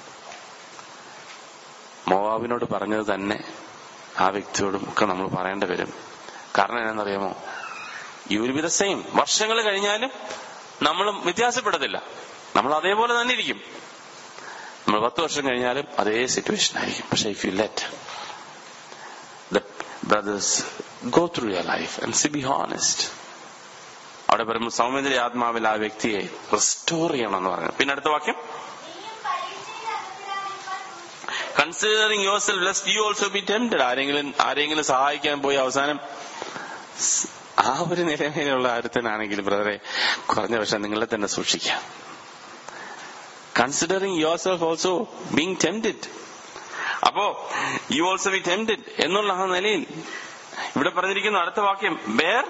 മോവാബിനോട് പറഞ്ഞത് തന്നെ ആ വ്യക്തിയോടും ഒക്കെ നമ്മൾ പറയേണ്ടി വരും കാരണം എന്നാണെന്നറിയാമോ you will be the same വർഷങ്ങൾ കഴിഞ്ഞാലും നമ്മളും വ്യത്യാസപ്പെടത്തില്ല നമ്മൾ അതേപോലെ തന്നെ ഇരിക്കും നമ്മൾ പത്ത് വർഷം കഴിഞ്ഞാലും അതേ സിറ്റുവേഷൻ ആയിരിക്കും പക്ഷെ if you let the brothers go through your life and see be honest അവിടെ പറയുമ്പോൾ സൗമ്യന്റെ ആത്മാവിൽ ആ വ്യക്തിയെ റിസ്റ്റോർ ചെയ്യണമെന്ന് പറഞ്ഞു പിന്നെ അടുത്ത വാക്യം നീയും പരീക്ഷയിൽ അകപ്പെടാതിരിക്കാൻ സൂക്ഷിക്കുക. Considering yourself lest you also be tempted ആരെങ്കിലും ആരെങ്കിലും സഹായിക്കാൻ പോയി അവസാനം സ് ആ ഒരു നിലയിലുള്ള ഒരുത്തനാണെങ്കിൽ ബ്രദറെ കുറഞ്ഞ പക്ഷെ നിങ്ങളെ തന്നെ സൂക്ഷിക്കാം considering yourself also being tempted അപ്പോ യു ഓൾസോ ബി ടെംപ്റ്റഡ് എന്നുള്ള ആ നിലയിൽ ഇവിടെ പറഞ്ഞിരിക്കുന്ന അടുത്ത വാക്യം ബേർ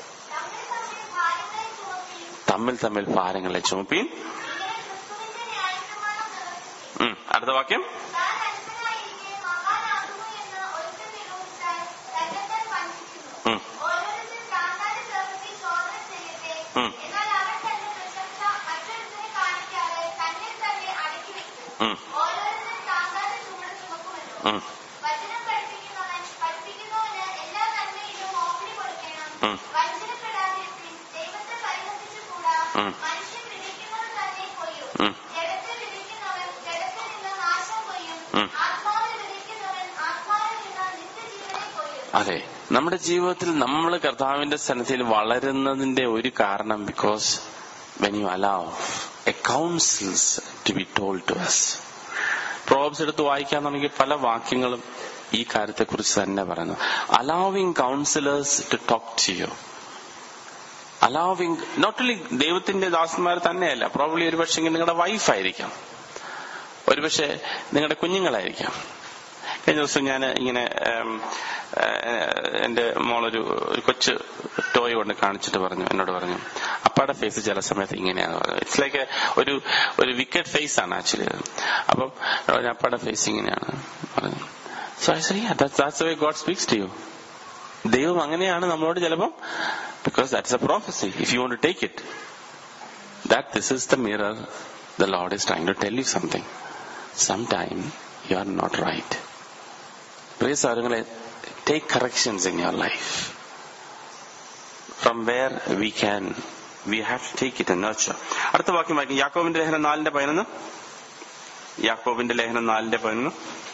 തമ്മിൽ തമ്മിൽ ഭാരങ്ങളെ ചുമപ്പിയും തമ്മിൽ തമ്മിൽ ഭാരങ്ങളെ ചുമപ്പീൻ ഇങ്ങനെ ക്രിസ്തുവിന്റെ ന്യായപ്രമാണം നിവർത്തിക്കും. ഉം, അടുത്ത വാക്യം താൻ അല്പനായിരിക്കെ മഹാനാകുന്നു എന്ന് ഒരുത്തൻ നിരൂപിച്ചാൽ തന്നെത്താൻ വഞ്ചിക്കുന്നു. ഉം. ഓരോരുത്തൻ താന്താന്റെ പ്രവൃത്തി ശോധന ചെയ്യട്ടെ. ഉം. എന്നാൽ അവൻ തന്റെ പ്രശംസ മറ്റൊരുത്തനെ കാണിക്കാതെ തന്നിൽ തന്നെ അടക്കി വെക്കും. ഉം, ഓരോരുത്തൻ താന്താന്റെ ചുമട് ചുമക്കുമല്ലോ. ഉം, വചനം പഠിപ്പിക്കുന്നവൻ പഠിപ്പിക്കുന്നവന് എല്ലാ നന്മയിലും ഓഹരി കൊടുക്കണം. ഉം. വഞ്ചനപ്പെടാതിരിപ്പിൻ. ദൈവത്തെ പരിഹസിച്ചുകൂടാ. ഉം. മനുഷ്യൻ വിതയ്ക്കുന്നത് തന്നെ കൊയ്യും. ഉം. ജഡത്തിൽ വിതയ്ക്കുന്നവൻ ജഡത്തിൽ നിന്ന് നാശം കൊയ്യും. ഉം. ആത്മാവിൽ വിതയ്ക്കുന്നവൻ ആത്മാവിൽ നിന്ന് നിത്യജീവനെ കൊയ്യും. അതെ നമ്മുടെ ജീവിതത്തിൽ നമ്മൾ കർത്താവിന്റെ സന്നിധിയിൽ വളരുന്നതിന്റെ ഒരു കാരണം because when you allow a counsels to be told to us Proverbs എടുത്ത് വായിക്കാൻ തുടങ്ങിയ പല വാക്യങ്ങളും ഈ കാര്യത്തെക്കുറിച്ച് തന്നെ പറയുന്നു allowing counsellors to talk to you allowing not only ദൈവത്തിന്റെ ദാസന്മാർ തന്നെയല്ല പ്രോബ്ലി ഒരു പക്ഷേ നിങ്ങളുടെ വൈഫായിരിക്കാം ഒരുപക്ഷെ നിങ്ങളുടെ കുഞ്ഞുങ്ങളായിരിക്കാം കഴിഞ്ഞ ദിവസം ഞാൻ ഇങ്ങനെ ഉം, ഏഹ്, എന്റെ മോളൊരു ഒരു കൊച്ചു ടോയ് കൊണ്ട് കാണിച്ചിട്ട് പറഞ്ഞു എന്നോട് പറഞ്ഞു അപ്പാടെ ഫേസ് ചില സമയത്ത് ഇങ്ങനെയാണ് പറഞ്ഞു ഇറ്റ്സ് ലൈക്ക് ഒരു ഒരു വിക്കറ്റ് ഫേസ് ആണ് ആക്ച്വലി അപ്പം പറഞ്ഞു, അപ്പാടെ ഫേസ് ഇങ്ങനെയാണ് പറഞ്ഞു so I say that's way God speaks to you ദൈവം അങ്ങനെയാണ് നമ്മളോട് ചിലപ്പം because that's a prophecy if you want take it that this is the mirror the Lord is trying to tell you something. Sometime you are not right. Praise സാധനങ്ങളെ take corrections in your life. From where we can, we have to take it and nurture. അടുത്ത വാക്യം വായിക്കും യാക്കോബിന്റെ ലേഖനം നാലിന്റെ പതിനൊന്ന് യാക്കോബിന്റെ ലേഖനം നാലിന്റെ പതിനൊന്ന്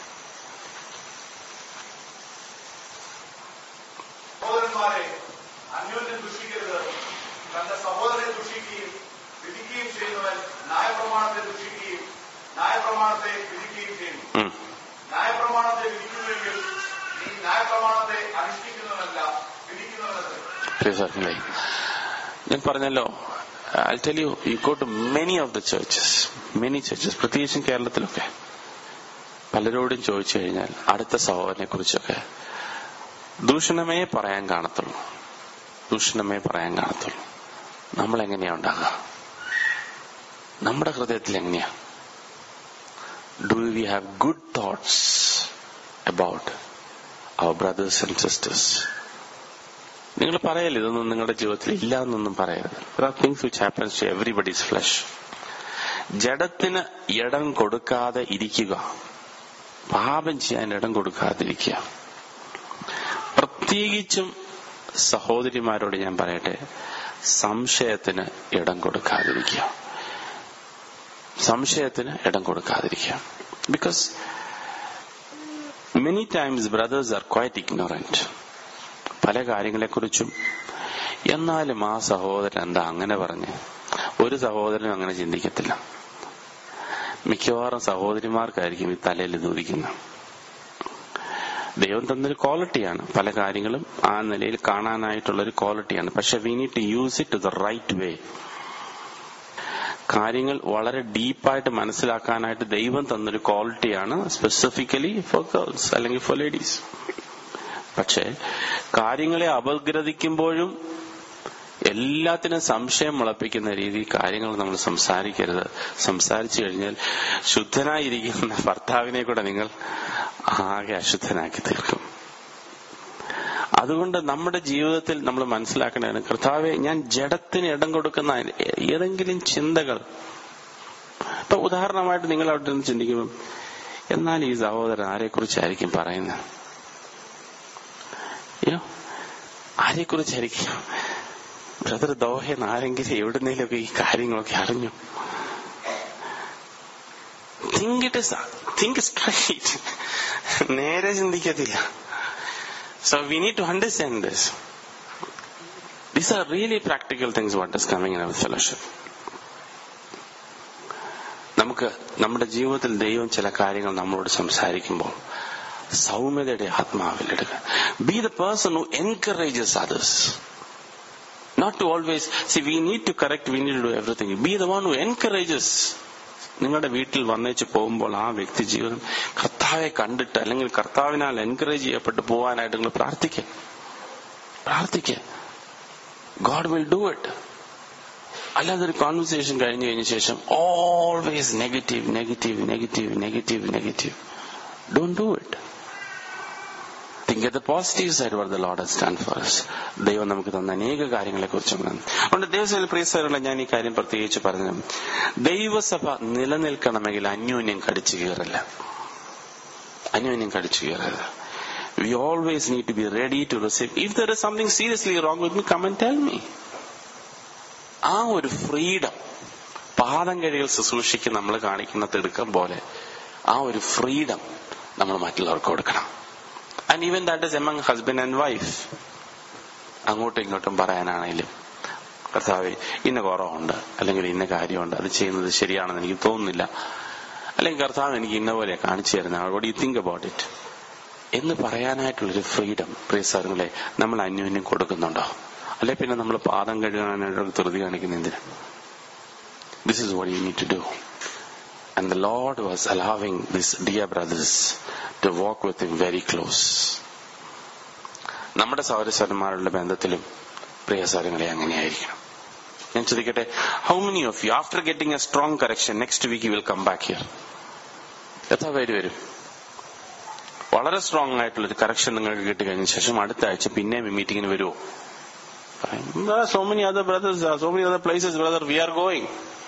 സഹോദരന്മാരെ അന്യോന്യം ദുഷിക്കരുത് തന്റെ സഹോദരനെ ദുഷിക്കുകയും വിധിക്കുകയും ചെയ്യുന്നവൻ ന്യായപ്രമാണത്തെ ദുഷിക്കുകയും ന്യായപ്രമാണത്തെ വിധിക്കുകയും ചെയ്യുന്നു ഉം. ന്യായപ്രമാണത്തെ വിധിക്കുന്നുവെങ്കിൽ നീ ന്യായപ്രമാണത്തെ അനുഷ്ഠിക്കുന്നവനല്ല വിധിക്കുന്നവനത്രേ പ്രിയ സുഹൃത്തുക്കളെ ഞാൻ പറഞ്ഞല്ലോ I tell you you go to many of the churches many churches പ്രത്യേകിച്ചും കേരളത്തിലൊക്കെ പലരോടും ചോദിച്ചു കഴിഞ്ഞാൽ അടുത്ത സഹോദരനെ കുറിച്ചൊക്കെ ദൂഷണമേ പറയാൻ കാണത്തുള്ളൂ ദൂഷണമേ പറയാൻ കാണത്തുള്ളൂ നമ്മൾ എങ്ങനെയാ ഉണ്ടാകുക നമ്മുടെ ഹൃദയത്തിൽ എങ്ങനെയാ do we have good thoughts about our brothers and sisters നിങ്ങൾ പറയല്ലേ ഇതൊന്നും നിങ്ങളുടെ ജീവിതത്തിൽ ഇല്ല എന്നൊന്നും പറയരുത് things which happens to everybody's flesh ജഡത്തിന് ഇടം കൊടുക്കാതെ ഇരിക്കുക പാപം ചെയ്യാൻ ഇടം കൊടുക്കാതിരിക്കുക പ്രത്യേകിച്ചും സഹോദരിമാരോട് ഞാൻ പറയട്ടെ സംശയത്തിന് ഇടം കൊടുക്കാതിരിക്കുക സംശയത്തിന് ഇടം കൊടുക്കാതിരിക്കുക because many times brothers are quite ignorant പല കാര്യങ്ങളെക്കുറിച്ചും എന്നാലും ആ സഹോദരൻ എന്താ അങ്ങനെ പറഞ്ഞ് ഒരു സഹോദരനും അങ്ങനെ ചിന്തിക്കത്തില്ല മിക്കവാറും സഹോദരിമാർക്കായിരിക്കും ഈ തലയിൽ ഇത് ഉദിക്കുന്നത് ദൈവം തന്നൊരു ക്വാളിറ്റിയാണ് പല കാര്യങ്ങളും ആ നിലയിൽ കാണാനായിട്ടുള്ള ഒരു ക്വാളിറ്റിയാണ് പക്ഷെ we need to use it to the right way കാര്യങ്ങൾ വളരെ ഡീപ്പായിട്ട് മനസ്സിലാക്കാനായിട്ട് ദൈവം തന്നൊരു ക്വാളിറ്റിയാണ് സ്പെസിഫിക്കലി ഫോർ ഗേൾസ് അല്ലെങ്കിൽ ഫോർ ലേഡീസ് പക്ഷെ കാര്യങ്ങളെ അപഗ്രഥിക്കുമ്പോഴും എല്ലാത്തിനും സംശയം മുളപ്പിക്കുന്ന രീതിയിൽ കാര്യങ്ങൾ നമ്മൾ സംസാരിക്കരുത് സംസാരിച്ചു കഴിഞ്ഞാൽ ശുദ്ധനായിരിക്കുന്ന ഭർത്താവിനെ കൂടെ നിങ്ങൾ ആകെ അശുദ്ധനാക്കി തീർക്കും അതുകൊണ്ട് നമ്മുടെ ജീവിതത്തിൽ നമ്മൾ മനസ്സിലാക്കേണ്ടതാണ് കർത്താവെ ഞാൻ ജഡത്തിന് ഇടം കൊടുക്കുന്ന ഏതെങ്കിലും ചിന്തകൾ ഇപ്പൊ ഉദാഹരണമായിട്ട് നിങ്ങൾ അവിടെ നിന്ന് ചിന്തിക്കുമ്പോൾ എന്നാൽ ഈ സഹോദരൻ ആരെക്കുറിച്ചായിരിക്കും പറയുന്നത് യോ ആരെക്കുറിച്ചായിരിക്കും ബ്രദർ ദോഹെന്ന് ആരെങ്കിലും എവിടുന്നേലൊക്കെ ഈ കാര്യങ്ങളൊക്കെ അറിഞ്ഞു തിങ്ക് ഇറ്റ് തിങ്ക് സ്ട്രൈറ്റ് നേരെ ചിന്തിക്കത്തില്ല so we need to understand this these are really practical things what is coming in our fellowship നമുക്ക് നമ്മുടെ ജീവിതത്തിൽ ദൈവം ചില കാര്യങ്ങൾ നമ്മളോട് സംസാരിക്കുമ്പോൾ സൗമ്യതയുടെ ആത്മാവിലെടുക്കുക be the person who encourages others not to always see we need to correct we need do everything be the one who encourages നിങ്ങളുടെ വീട്ടിൽ വന്നേച്ച് പോകുമ്പോൾ ആ വ്യക്തി ജീവിതം കർത്താവെ കണ്ടിട്ട് അല്ലെങ്കിൽ കർത്താവിനാൽ എൻകറേജ് ചെയ്യപ്പെട്ട് പോകാനായിട്ട് നിങ്ങൾ പ്രാർത്ഥിക്കുക പ്രാർത്ഥിക്കുക ഗോഡ് വിൽ ഡു ഇറ്റ് അല്ലാതെ ഒരു കോൺവെർസേഷൻ കഴിഞ്ഞു കഴിഞ്ഞ ശേഷം always negative negative negative negative negative don't do it think the positive side what the load has done for us ദൈവം നമുക്ക് തന്ന അനേക കാര്യങ്ങളെ കുറിച്ച് അതുകൊണ്ട് ദൈവസഭയിൽ പ്രിയ സഹോദരങ്ങളെ ഞാൻ ഈ കാര്യം പ്രത്യേകിച്ച് പറഞ്ഞു ദൈവസഭ നിലനിൽക്കണമെങ്കിൽ അന്യോന്യം കടിച്ചു കയറില്ല അന്യോന്യം കടിച്ചു കയറരുത് we always need to be ready to receive if there is something seriously wrong with me come and tell me ആ ഒരു ഫ്രീഡം പാദം കഴികൾ ശുശ്രൂഷിക്ക് നമ്മൾ കാണിക്കുന്ന തിടുക്കം പോലെ ആ ഒരു ഫ്രീഡം നമ്മൾ മറ്റുള്ളവർക്ക് കൊടുക്കണം and even that is among husband and wife അങ്ങോട്ടും ഇങ്ങോട്ടും പറയാനാണെങ്കിലും കർത്താവ് ഇന്ന കുറവുണ്ട് അല്ലെങ്കിൽ ഇന്ന കാര്യമുണ്ട് അത് ചെയ്യുന്നത് ശരിയാണെന്ന് എനിക്ക് തോന്നുന്നില്ല അല്ലെങ്കിൽ കർത്താവ് എനിക്ക് ഇന്ന പോലെ കാണിച്ചു തരുന്ന what you think about it എന്ന് പറയാനായിട്ടുള്ളൊരു ഫ്രീഡം പ്രിയ സാറുകളെ നമ്മൾ അന്യോന്യം കൊടുക്കുന്നുണ്ടോ അല്ലെ പിന്നെ നമ്മൾ പാദം കഴുകാനായിട്ട് ധൃതി കാണിക്കുന്ന എന്തിന് this is what you need to do and the Lord was allowing this dear brothers to walk with him very close നമ്മുടെ സൗരസ്വരന്മാരുടെ ബന്ധത്തിലും പ്രിയ സാരങ്ങളെ അങ്ങനെയായിരിക്കണം ഞാൻ ചോദിക്കട്ടെ how many of you after getting a strong correction next week will come back here എത്ര പേര് വരും വളരെ സ്ട്രോങ് ആയിട്ടുള്ള ഒരു കറക്ഷൻ നിങ്ങൾക്ക് കിട്ടി കഴിഞ്ഞ ശേഷം അടുത്ത ആഴ്ച പിന്നെയും മീറ്റിംഗിന് വരുമോ so many other brothers so many other places brother we are going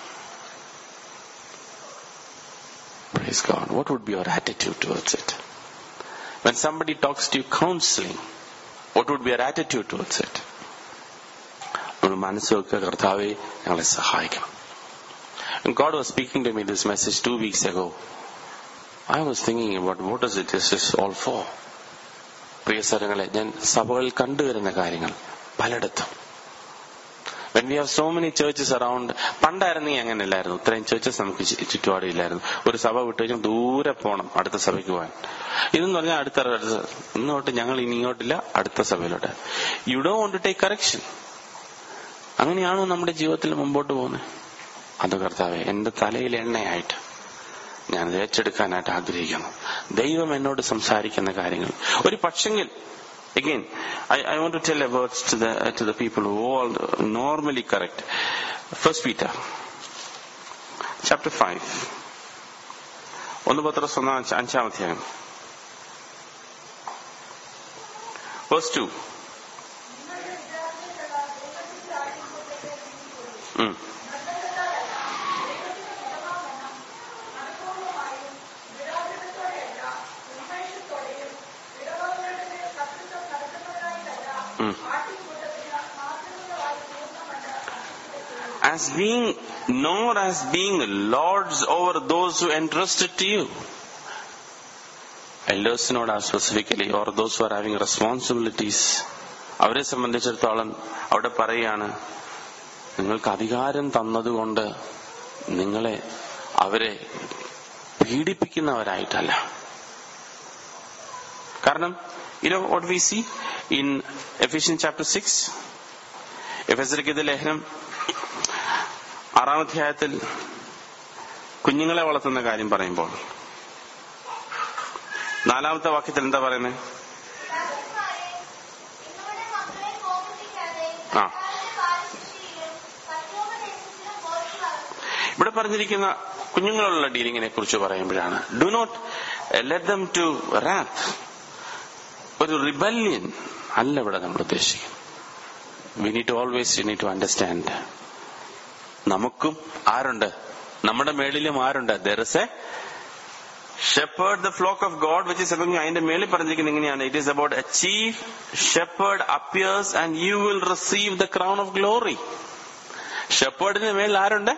Praise God. What would be your attitude towards it? When somebody talks to you counseling, what would be your attitude towards it? നമ്മൾ മനസ്സ് വെക്കുക കർത്താവെ ഞങ്ങളെ സഹായിക്കണം God was speaking to me this message two weeks ago. I was thinking about what is it this is all for. പ്രിയ സ്ഥലങ്ങളെ ഞാൻ സഭകളിൽ കണ്ടുവരുന്ന കാര്യങ്ങൾ പലയിടത്തും when we have so many churches around പണ്ടായിരുന്നെങ്കിൽ അങ്ങനെയല്ലായിരുന്നു ഇത്രയും ചേർച്ചസ് നമുക്ക് ചു- ചുറ്റുപാടില്ലായിരുന്നു ഒരു സഭ വിട്ട് കഴിഞ്ഞാൽ ദൂരെ പോകണം അടുത്ത സഭയ്ക്ക് പോകാൻ ഇതെന്ന് പറഞ്ഞാൽ അടുത്ത അടുത്ത ഇന്ന് തൊട്ട് ഞങ്ങൾ ഇനി ഇങ്ങോട്ടില്ല അടുത്ത സഭയിലോട്ട് you do want to take correction അങ്ങനെയാണോ നമ്മുടെ ജീവിതത്തിൽ മുമ്പോട്ട് പോകുന്നത് അത് കർത്താവെ എന്റെ തലയിൽ എണ്ണയായിട്ട് ഞാൻ ഇത് ഏറ്റെടുക്കാനായിട്ട് ആഗ്രഹിക്കുന്നു ദൈവം എന്നോട് സംസാരിക്കുന്ന കാര്യങ്ങൾ ഒരു പക്ഷെങ്കിൽ again I, I want to tell a words to the uh, to the people who all normally correct first peter chapter 5 ഒന്ന് പത്രോസ് ഒന്നാം അഞ്ച- അഞ്ചാം അധ്യായം verse 2 ഉം. ഉം. as being nor as being lords over those who entrusted to you എൽഡേഴ്സിനോട് specifically or those are having responsibilities അവരെ സംബന്ധിച്ചിടത്തോളം അവിടെ പറയാണ് നിങ്ങൾക്ക് അധികാരം തന്നതുകൊണ്ട് നിങ്ങളെ അവരെ പീഡിപ്പിക്കുന്നവരായിട്ടല്ല കാരണം you know what we see in Ephesians chapter six എഫെസരിക്കത് ലേഖനം ആറാം അധ്യായത്തിൽ കുഞ്ഞുങ്ങളെ വളർത്തുന്ന കാര്യം പറയുമ്പോൾ നാലാമത്തെ വാക്യത്തിൽ എന്താ പറയുന്നത് പിതാക്കന്മാരെ, നിങ്ങളുടെ മക്കളെ കോപിപ്പിക്കാതെ ആ. കർത്താവിന്റെ കാര്യശുശ്രൂഷയിലും സത്യോപദേശത്തിലും ബോധ്യം വളർത്തുക. ഇവിടെ പറഞ്ഞിരിക്കുന്ന കുഞ്ഞുങ്ങളുള്ള ഡീലിങ്ങിനെ കുറിച്ച് പറയുമ്പോഴാണ് do not let them to wrath ഒരു റിബല്യൻ അല്ല ഇവിടെ നമ്മൾ ഉദ്ദേശിക്കുന്നത് we need always you need to understand നമുക്കും ആരുണ്ട് നമ്മുടെ മേളിലും ആരുണ്ട് there is a shepherd the flock of God which is എബിങ് അതിന്റെ മേളിൽ പറഞ്ഞിരിക്കുന്നത് ഇങ്ങനെയാണ് it is about a chief shepherd appears and you will receive the crown of glory ഷെപ്പേർഡിന് മേളിൽ ആരുണ്ട്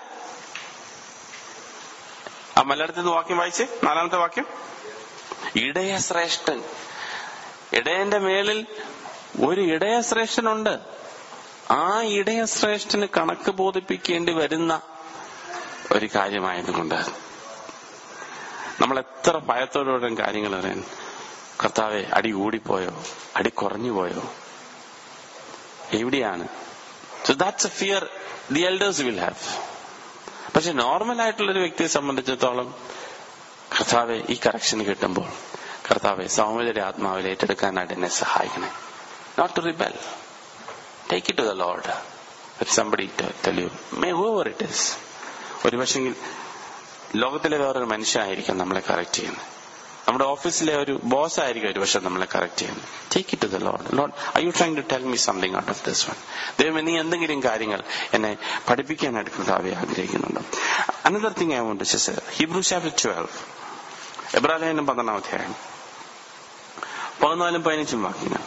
ആ മലയാളത്തിൽ വാക്യം വായിച്ച് നാലാമത്തെ വാക്യം ഇടയ ശ്രേഷ്ഠൻ ഇടയന്റെ മേളിൽ ഒരു ഇടയ ശ്രേഷ്ഠനുണ്ട് ആ ഇടയ ശ്രേഷ്ഠന് കണക്ക് ബോധിപ്പിക്കേണ്ടി വരുന്ന ഒരു കാര്യമായതുകൊണ്ട് നമ്മൾ എത്ര ഭയത്തോടെ കാര്യങ്ങൾ അറിയാൻ കർത്താവെ അടി കൂടിപ്പോയോ അടി കുറഞ്ഞു പോയോ എവിടെയാണ് so that's a fear the elders will have പക്ഷെ നോർമൽ ആയിട്ടുള്ള ഒരു വ്യക്തിയെ സംബന്ധിച്ചിടത്തോളം കർത്താവെ ഈ കറക്ഷൻ കിട്ടുമ്പോൾ കർത്താവെ സൗമ്യതയുടെ ആത്മാവിൽ ഏറ്റെടുക്കാനായിട്ട് എന്നെ സഹായിക്കണേ not to rebel take it to the Lord somebody tell you may whoever it is ഒരു പക്ഷെങ്കിൽ ലോകത്തിലെ വേറൊരു മനുഷ്യനായിരിക്കും നമ്മളെ കറക്റ്റ് ചെയ്യുന്നത് നമ്മുടെ ഓഫീസിലെ ഒരു ബോസ് ആയിരിക്കും ഒരു പക്ഷെ നമ്മളെ കറക്റ്റ് ചെയ്യുന്നത് take it to the Lord Lord I you trying to tell me something out of this one ദൈവം നീ എന്തെങ്കിലും കാര്യങ്ങൾ എന്നെ പഠിപ്പിക്കാനായിട്ട് കർത്താവെ ആഗ്രഹിക്കുന്നുണ്ട് another thing I want to say Hebrews chapter twelve എബ്രാലേനും പന്ത്രണ്ടാം അധ്യായം പതിനാലും പതിനഞ്ചും വാക്യങ്ങൾ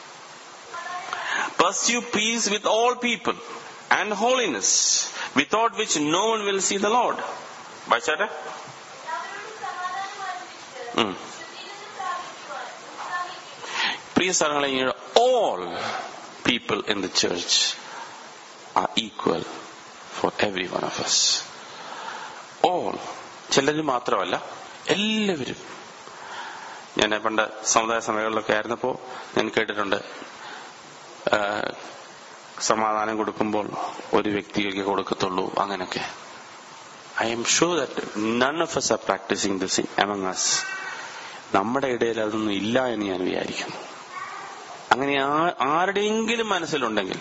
Pursue peace with all people and holiness, without which no one will see the Lord. വായിച്ചാട്ടെ അവരോട് സമാധാനം ആരംഭിച്ച് ഉം. ശുദ്ധീകരണം പ്രാപിക്കുവാൻ ഉത്സാഹിക്കുന്നു പ്രിയ സ്ഥലങ്ങളെ all people in the church are equal for every one of us all ചിലര് മാത്രമല്ല എല്ലാവരും ഞാൻ പണ്ട് സമുദായ സഭകളിലൊക്കെ ആയിരുന്നപ്പോ ഞാൻ കേട്ടിട്ടുണ്ട് ആ, സമാധാനം കൊടുക്കുമ്പോൾ ഒരു വ്യക്തിക്ക് കൊടുക്കത്തുള്ളൂ അങ്ങനൊക്കെ I am sure that none of us are practising this among us നമ്മുടെ ഇടയിൽ അതൊന്നും ഇല്ല എന്ന് ഞാൻ വിചാരിക്കുന്നു അങ്ങനെ ആ- ആരുടെയെങ്കിലും മനസ്സിലുണ്ടെങ്കിൽ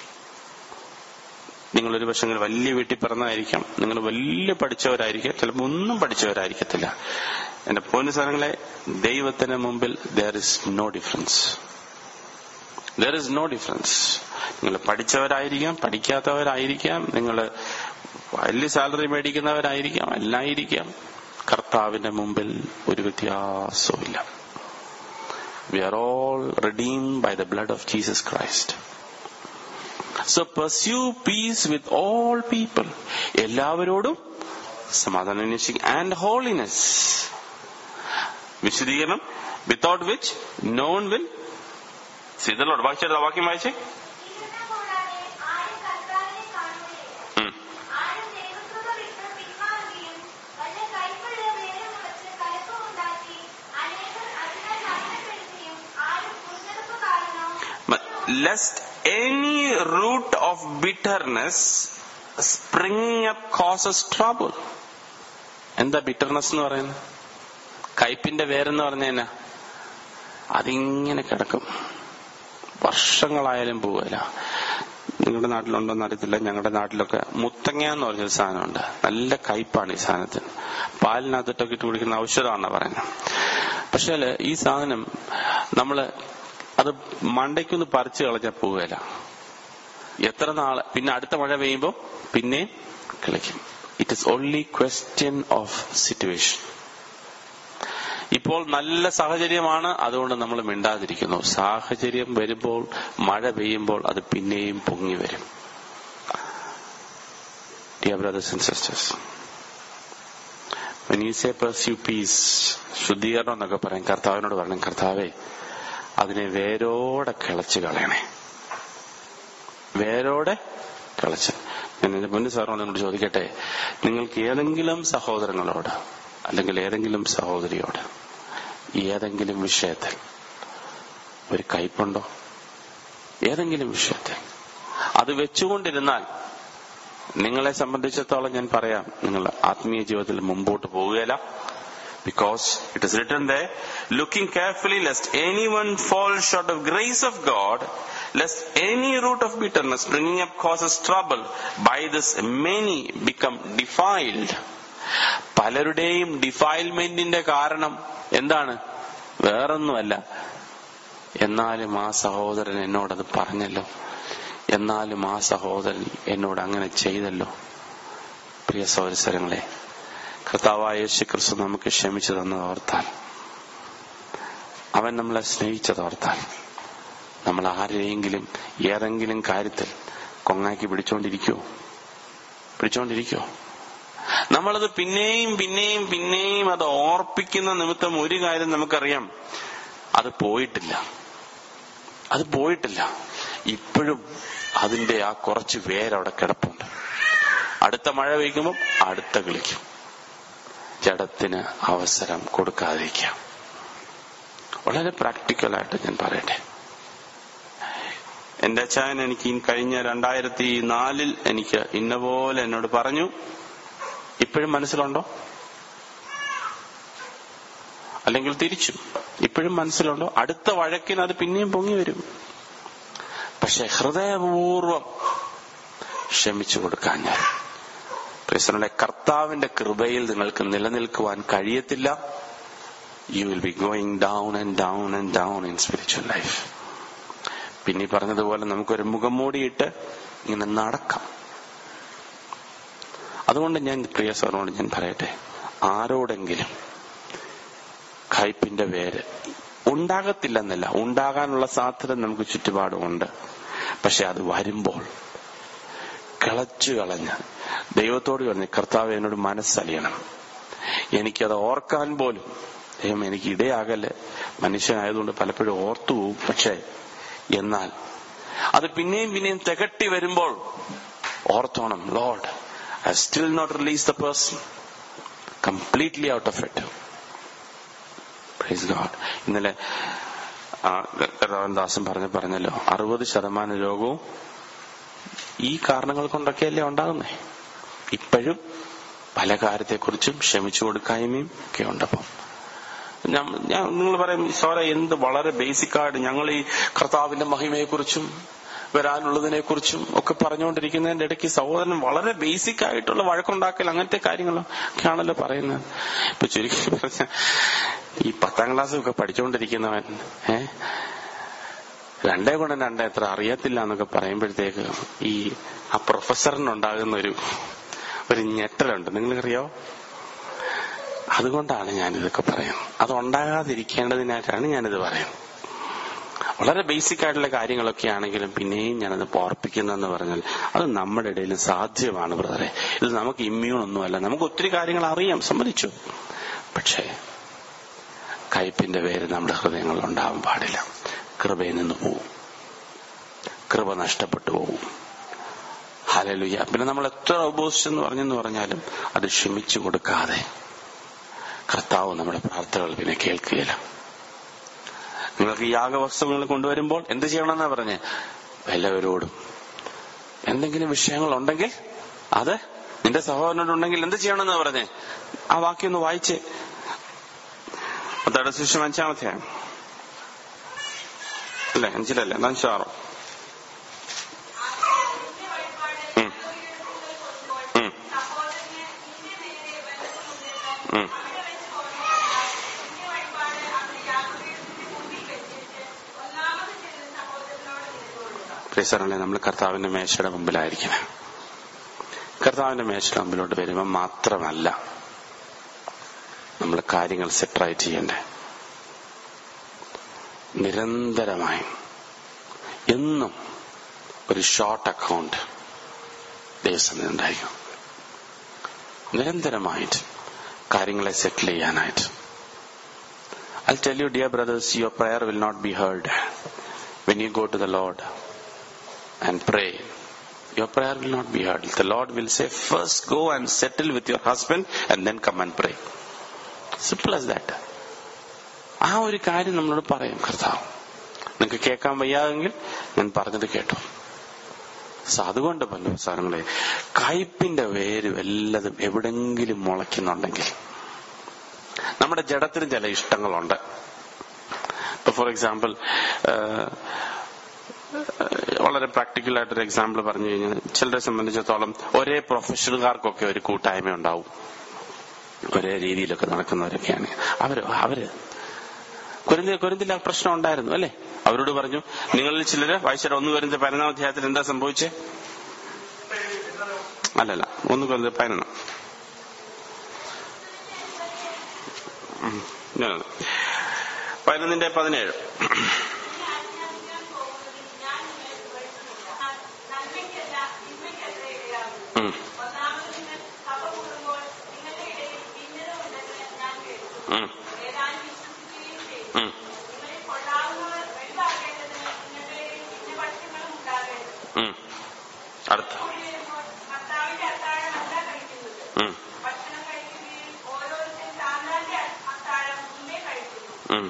നിങ്ങൾ ഒരു പക്ഷെ വലിയ വീട്ടിൽ പിറന്നതായിരിക്കാം നിങ്ങൾ വലിയ പഠിച്ചവരായിരിക്കാം ചിലപ്പോൾ ഒന്നും പഠിച്ചവരായിരിക്കത്തില്ല എന്റെ പൊന്നു സ്ഥലങ്ങളെ ദൈവത്തിന് മുമ്പിൽ there is no difference there is no difference നിങ്ങൾ പഠിച്ചവരായിരിക്കാം പഠിക്കാത്തവരായിരിക്കാം നിങ്ങൾ വലിയ സാലറി മേടിക്കുന്നവരായിരിക്കാം എല്ലായിരിക്കാം കർത്താവിന്റെ മുമ്പിൽ ഒരു വ്യത്യാസവുമില്ല we are all redeemed by the blood of Jesus Christ. So pursue peace with all people. എല്ലാവരോടും സമാധാനം അന്വേഷിക്കുക ആൻഡ് ഹോളിനെസ് വിശദീകരണം വിത്തൗട്ട് വിച്ച് നോൺ വിൽ സീതലോട് വായിച്ചത് വാക്യം വായിച്ചേ ഇതിനെ കൂടാതെ ആരും കർത്താവിനെ കാണുകയില്ല ഉം. ആരും ദൈവകൃപ വിട്ട് പിന്മാറുകയും വല്ല കൈപ്പുള്ള വേല മുളച്ച് കലക്കമുണ്ടാക്കി അനേകർ അതിനാൽ നഷ്ടപ്പെടുകയും ആരും പുറത്തെടുപ്പ് കാരണം But lest any root of bitterness springing up causes trouble. എന്താ ബിറ്റർനെസ് എന്ന് പറയുന്നത് കയ്പിന്റെ വേരെന്ന് പറഞ്ഞാ അതിങ്ങനെ കിടക്കും വർഷങ്ങളായാലും പോവില്ല നിങ്ങളുടെ നാട്ടിലുണ്ടോന്ന് അറിയത്തില്ല ഞങ്ങളുടെ നാട്ടിലൊക്കെ മുത്തങ്ങ എന്ന് പറഞ്ഞൊരു സാധനമുണ്ട് നല്ല കയ്പാണ് ഈ സാധനത്തിന് പാലിനകത്തിട്ടൊക്കെ ഇട്ട് കുടിക്കുന്ന ഔഷധമാണെന്ന് പറയുന്നത് പക്ഷേ ഈ സാധനം നമ്മള് അത് മണ്ടയ്ക്കൊന്ന് പറിച്ചു കളഞ്ഞാൽ പോവുകയില്ല എത്ര നാള് പിന്നെ അടുത്ത മഴ പെയ്യുമ്പോ പിന്നെ കിളിക്കും it is only question of situation ഇപ്പോൾ നല്ല സാഹചര്യമാണ് അതുകൊണ്ട് നമ്മൾ മിണ്ടാതിരിക്കുന്നു സാഹചര്യം വരുമ്പോൾ മഴ പെയ്യുമ്പോൾ അത് പിന്നെയും പൊങ്ങി വരും dear brothers and sisters when you say pursue peace ശുദ്ധീകരണം എന്നൊക്കെ പറയും കർത്താവിനോട് പറയണം കർത്താവേ അതിനെ വേരോടെ കിളച്ച് കളയണേ വേരോടെ കിളച്ച് ഞാൻ എന്റെ മുന്നു സാറിനോട് നിങ്ങളോട് ചോദിക്കട്ടെ നിങ്ങൾക്ക് ഏതെങ്കിലും സഹോദരങ്ങളോട് അല്ലെങ്കിൽ ഏതെങ്കിലും സഹോദരിയോട് ഏതെങ്കിലും വിഷയത്തിൽ ഒരു കയ്പുണ്ടോ ഏതെങ്കിലും വിഷയത്തിൽ അത് വെച്ചുകൊണ്ടിരുന്നാൽ നിങ്ങളെ സംബന്ധിച്ചിടത്തോളം ഞാൻ പറയാം നിങ്ങൾ ആത്മീയ ജീവിതത്തിൽ മുമ്പോട്ട് പോവുകയില്ല because it is written there looking carefully lest anyone fall short of grace of god lest any root of bitterness springing up causes trouble by this many become defiled പലരുടെയും ഡിഫൈൽമെന്റിന്റെ കാരണം എന്താണ് വേറൊന്നുമല്ല എന്നാലും ആ സഹോദരൻ എന്നോടത് പറഞ്ഞല്ലോ എന്നാലും ആ സഹോദരൻ എന്നോട് അങ്ങനെ ചെയ്തല്ലോ പ്രിയ സഹോദരങ്ങളെ കർത്താവായ യേശു ക്രിസ്തു നമുക്ക് ക്ഷമിച്ചു തന്നത് ഓർത്താൽ അവൻ നമ്മളെ സ്നേഹിച്ചത് ഓർത്താൽ നമ്മൾ ആരെയെങ്കിലും ഏതെങ്കിലും കാര്യത്തിൽ കൊങ്ങാക്കി പിടിച്ചോണ്ടിരിക്കോ പിടിച്ചോണ്ടിരിക്കോ നമ്മളത് പിന്നെയും പിന്നെയും പിന്നെയും അത് ഓർപ്പിക്കുന്ന നിമിത്തം ഒരു കാര്യം നമുക്കറിയാം അത് പോയിട്ടില്ല അത് പോയിട്ടില്ല ഇപ്പോഴും അതിന്റെ ആ കുറച്ച് പേരവിടെ കിടപ്പുണ്ട് അടുത്ത മഴ പെയ്യുമ്പോൾ അടുത്ത കളിക്കും ജഡത്തിന് അവസരം കൊടുക്കാതിരിക്കാം വളരെ പ്രാക്ടിക്കലായിട്ട് ഞാൻ പറയട്ടെ എന്റെ അച്ചായൻ എനിക്ക് ഈ കഴിഞ്ഞ രണ്ടായിരത്തി നാലിൽ എനിക്ക് ഇന്ന പോലെ എന്നോട് പറഞ്ഞു ഇപ്പോഴും മനസ്സിലുണ്ടോ അല്ലെങ്കിൽ തിരിച്ചു ഇപ്പോഴും മനസ്സിലുണ്ടോ അടുത്ത വഴക്കിന് അത് പിന്നെയും പൊങ്ങി വരും പക്ഷെ ഹൃദയപൂർവം ക്ഷമിച്ചു കൊടുക്കാൻ ഞാൻ ക്രിസ്തനുടെ കർത്താവിന്റെ കൃപയിൽ നിങ്ങൾക്ക് നിലനിൽക്കുവാൻ കഴിയത്തില്ല you will be going down and down and down in spiritual life പിന്നെ ഈ പറഞ്ഞതുപോലെ നമുക്കൊരു മുഖംമൂടിയിട്ട് ഇങ്ങനെ നടക്കാം അതുകൊണ്ട് ഞാൻ പ്രിയ സാറിനോട് ഞാൻ പറയട്ടെ ആരോടെങ്കിലും കയ്പിന്റെ പേര് ഉണ്ടാകത്തില്ലെന്നല്ല ഉണ്ടാകാനുള്ള സാധ്യത നമുക്ക് ചുറ്റുപാടുമുണ്ട് പക്ഷെ അത് വരുമ്പോൾ കിളച്ചു കളഞ്ഞ് ദൈവത്തോട് പറഞ്ഞ് കർത്താവ് എന്നോട് മനസ്സലിയണം എനിക്കത് ഓർക്കാൻ പോലും ദൈവം എനിക്ക് ഇടയാകല് മനുഷ്യനായതുകൊണ്ട് പലപ്പോഴും ഓർത്തു പോകും പക്ഷേ എന്നാൽ അത് പിന്നെയും പിന്നെയും തികട്ടി വരുമ്പോൾ ഓർത്തോണം Lord I still not release the person completely out of it praise God ഇന്നലെ ദാസൻ പറഞ്ഞ പറഞ്ഞല്ലോ അറുപത് ശതമാനം രോഗവും ഈ കാരണങ്ങൾ കൊണ്ടൊക്കെയല്ലേ ഉണ്ടാകുന്നേ ഇപ്പോഴും പല കാര്യത്തെക്കുറിച്ചും ക്ഷമിച്ചു കൊടുക്കായ്മയും ഒക്കെ ഉണ്ടപ്പം ഞാൻ ഞാൻ നിങ്ങൾ പറയും സോറ എന്ത് വളരെ ബേസിക് ആയിട്ട് ഞങ്ങൾ ഈ കർത്താവിന്റെ മഹിമയെക്കുറിച്ചും വരാനുള്ളതിനെ കുറിച്ചും ഒക്കെ പറഞ്ഞുകൊണ്ടിരിക്കുന്നതിന്റെ ഇടയ്ക്ക് സഹോദരൻ വളരെ ബേസിക് ആയിട്ടുള്ള വഴക്കുണ്ടാക്കൽ അങ്ങനത്തെ കാര്യങ്ങളൊക്കെയാണല്ലോ പറയുന്നത് ഇപ്പൊ ചുരുക്കി പറഞ്ഞ ഈ പത്താം ക്ലാസ് ഒക്കെ പഠിച്ചുകൊണ്ടിരിക്കുന്നവൻ ഏ രണ്ടേ ഗുണം രണ്ടേ എത്ര അറിയത്തില്ല എന്നൊക്കെ പറയുമ്പോഴത്തേക്ക് ഈ ആ പ്രൊഫസറിനുണ്ടാകുന്ന ഒരു ഒരു ഞെട്ടലുണ്ട് നിങ്ങൾക്കറിയോ അതുകൊണ്ടാണ് ഞാനിതൊക്കെ പറയുന്നത് അത് ഉണ്ടാകാതിരിക്കേണ്ടതിനായിട്ടാണ് ഞാനിത് പറയുന്നത് വളരെ ബേസിക് ആയിട്ടുള്ള കാര്യങ്ങളൊക്കെ ആണെങ്കിലും പിന്നെയും ഞാനത് ഓർപ്പിക്കുന്നതെന്ന് പറഞ്ഞാൽ അത് നമ്മുടെ ഇടയിൽ സാധ്യമാണ് ബ്രദറെ ഇത് നമുക്ക് ഇമ്മ്യൂൺ ഒന്നുമല്ല നമുക്ക് ഒത്തിരി കാര്യങ്ങൾ അറിയാം സമ്മതിച്ചു പക്ഷേ കയ്പിന്റെ പേര് നമ്മുടെ ഹൃദയങ്ങളിൽ ഉണ്ടാവാൻ പാടില്ല കൃപയിൽ നിന്ന് പോവും കൃപ നഷ്ടപ്പെട്ടു പോകും ഹലലുയ പിന്നെ നമ്മൾ എത്ര ഉപസിച്ചെന്ന് പറഞ്ഞെന്ന് പറഞ്ഞാലും അത് ക്ഷമിച്ചു കൊടുക്കാതെ കർത്താവ് നമ്മുടെ പ്രാർത്ഥനകൾ പിന്നെ കേൾക്കുകയില്ല നിങ്ങൾക്ക് യാഗവസ്തുക്കൾ കൊണ്ടുവരുമ്പോൾ എന്ത് ചെയ്യണമെന്നാ പറഞ്ഞ് എല്ലാവരോടും എന്തെങ്കിലും വിഷയങ്ങൾ ഉണ്ടെങ്കിൽ അത് നിന്റെ സഹോദരനോടുണ്ടെങ്കിൽ എന്ത് ചെയ്യണമെന്നാ പറഞ്ഞേ ആ വാക്യം ഒന്ന് വായിച്ചേ അതാണ് ശിഷ്യം അഞ്ചാമത്തെ അല്ലേ അഞ്ചിലല്ലേ അഞ്ചാറോ ഉം. ഉം. ഉം. പ്രിയസറല്ലേ നമ്മൾ കർത്താവിന്റെ മേശയുടെ മുമ്പിലായിരിക്കണം കർത്താവിന്റെ മേശയുടെ മുമ്പിലോട്ട് വരുമ്പോൾ മാത്രമല്ല നമ്മൾ കാര്യങ്ങൾ സെറ്ററൈറ്റ് ചെയ്യണ്ടേ നിരന്തരമായും എന്നും ഒരു ഷോർട്ട് അക്കൗണ്ട് ദൈവസന്നിധി ഉണ്ടായിരിക്കും നിരന്തരമായിട്ട് കാര്യങ്ങളെ സെറ്റിൽ ചെയ്യാനായിട്ട് I'll tell you, dear brothers, your prayer will not be heard when you go to the Lord and pray. Your prayer will not be heard. The Lord will say, first go and settle with your husband and then come and pray. Simple as that. ആ ഒരു കാര്യം നമ്മളോട് പറയും കർത്താവ് നിങ്ങൾക്ക് കേൾക്കാൻ വയ്യാതെങ്കിൽ ഞാൻ പറഞ്ഞത് കേട്ടോ സോ അതുകൊണ്ട് പറഞ്ഞു സാധനങ്ങളെ കയ്പിന്റെ വേര് വല്ലതും എവിടെങ്കിലും മുളയ്ക്കുന്നുണ്ടെങ്കിൽ നമ്മുടെ ജഡത്തിന് ചില ഇഷ്ടങ്ങളുണ്ട് ഇപ്പൊ ഫോർ എക്സാമ്പിൾ വളരെ പ്രാക്ടിക്കൽ ആയിട്ടൊരു എക്സാമ്പിൾ പറഞ്ഞു കഴിഞ്ഞാൽ ചിലരെ സംബന്ധിച്ചിടത്തോളം ഒരേ പ്രൊഫഷണൽകാർക്കൊക്കെ ഒരു കൂട്ടായ്മ ഉണ്ടാവും ഒരേ രീതിയിലൊക്കെ നടക്കുന്നവരൊക്കെയാണ് അവര് അവര് കുരുന്തി കുരുന്തിൽ ആ പ്രശ്നം ഉണ്ടായിരുന്നു അല്ലെ അവരോട് പറഞ്ഞു നിങ്ങളിൽ ചിലര് വായിച്ചിട്ട് ഒന്ന് വരുന്ന പതിനൊന്നാം അധ്യായത്തിൽ എന്താ സംഭവിച്ചേ അല്ലല്ല ഒന്ന് വരുന്നത് പതിനൊന്ന് ഉം. ഇതാണ്. പതിനൊന്നിന്റെ പതിനേഴ് ഉം. ഉം. ഉം. ഉം. അടുത്ത ഉം. ഉം.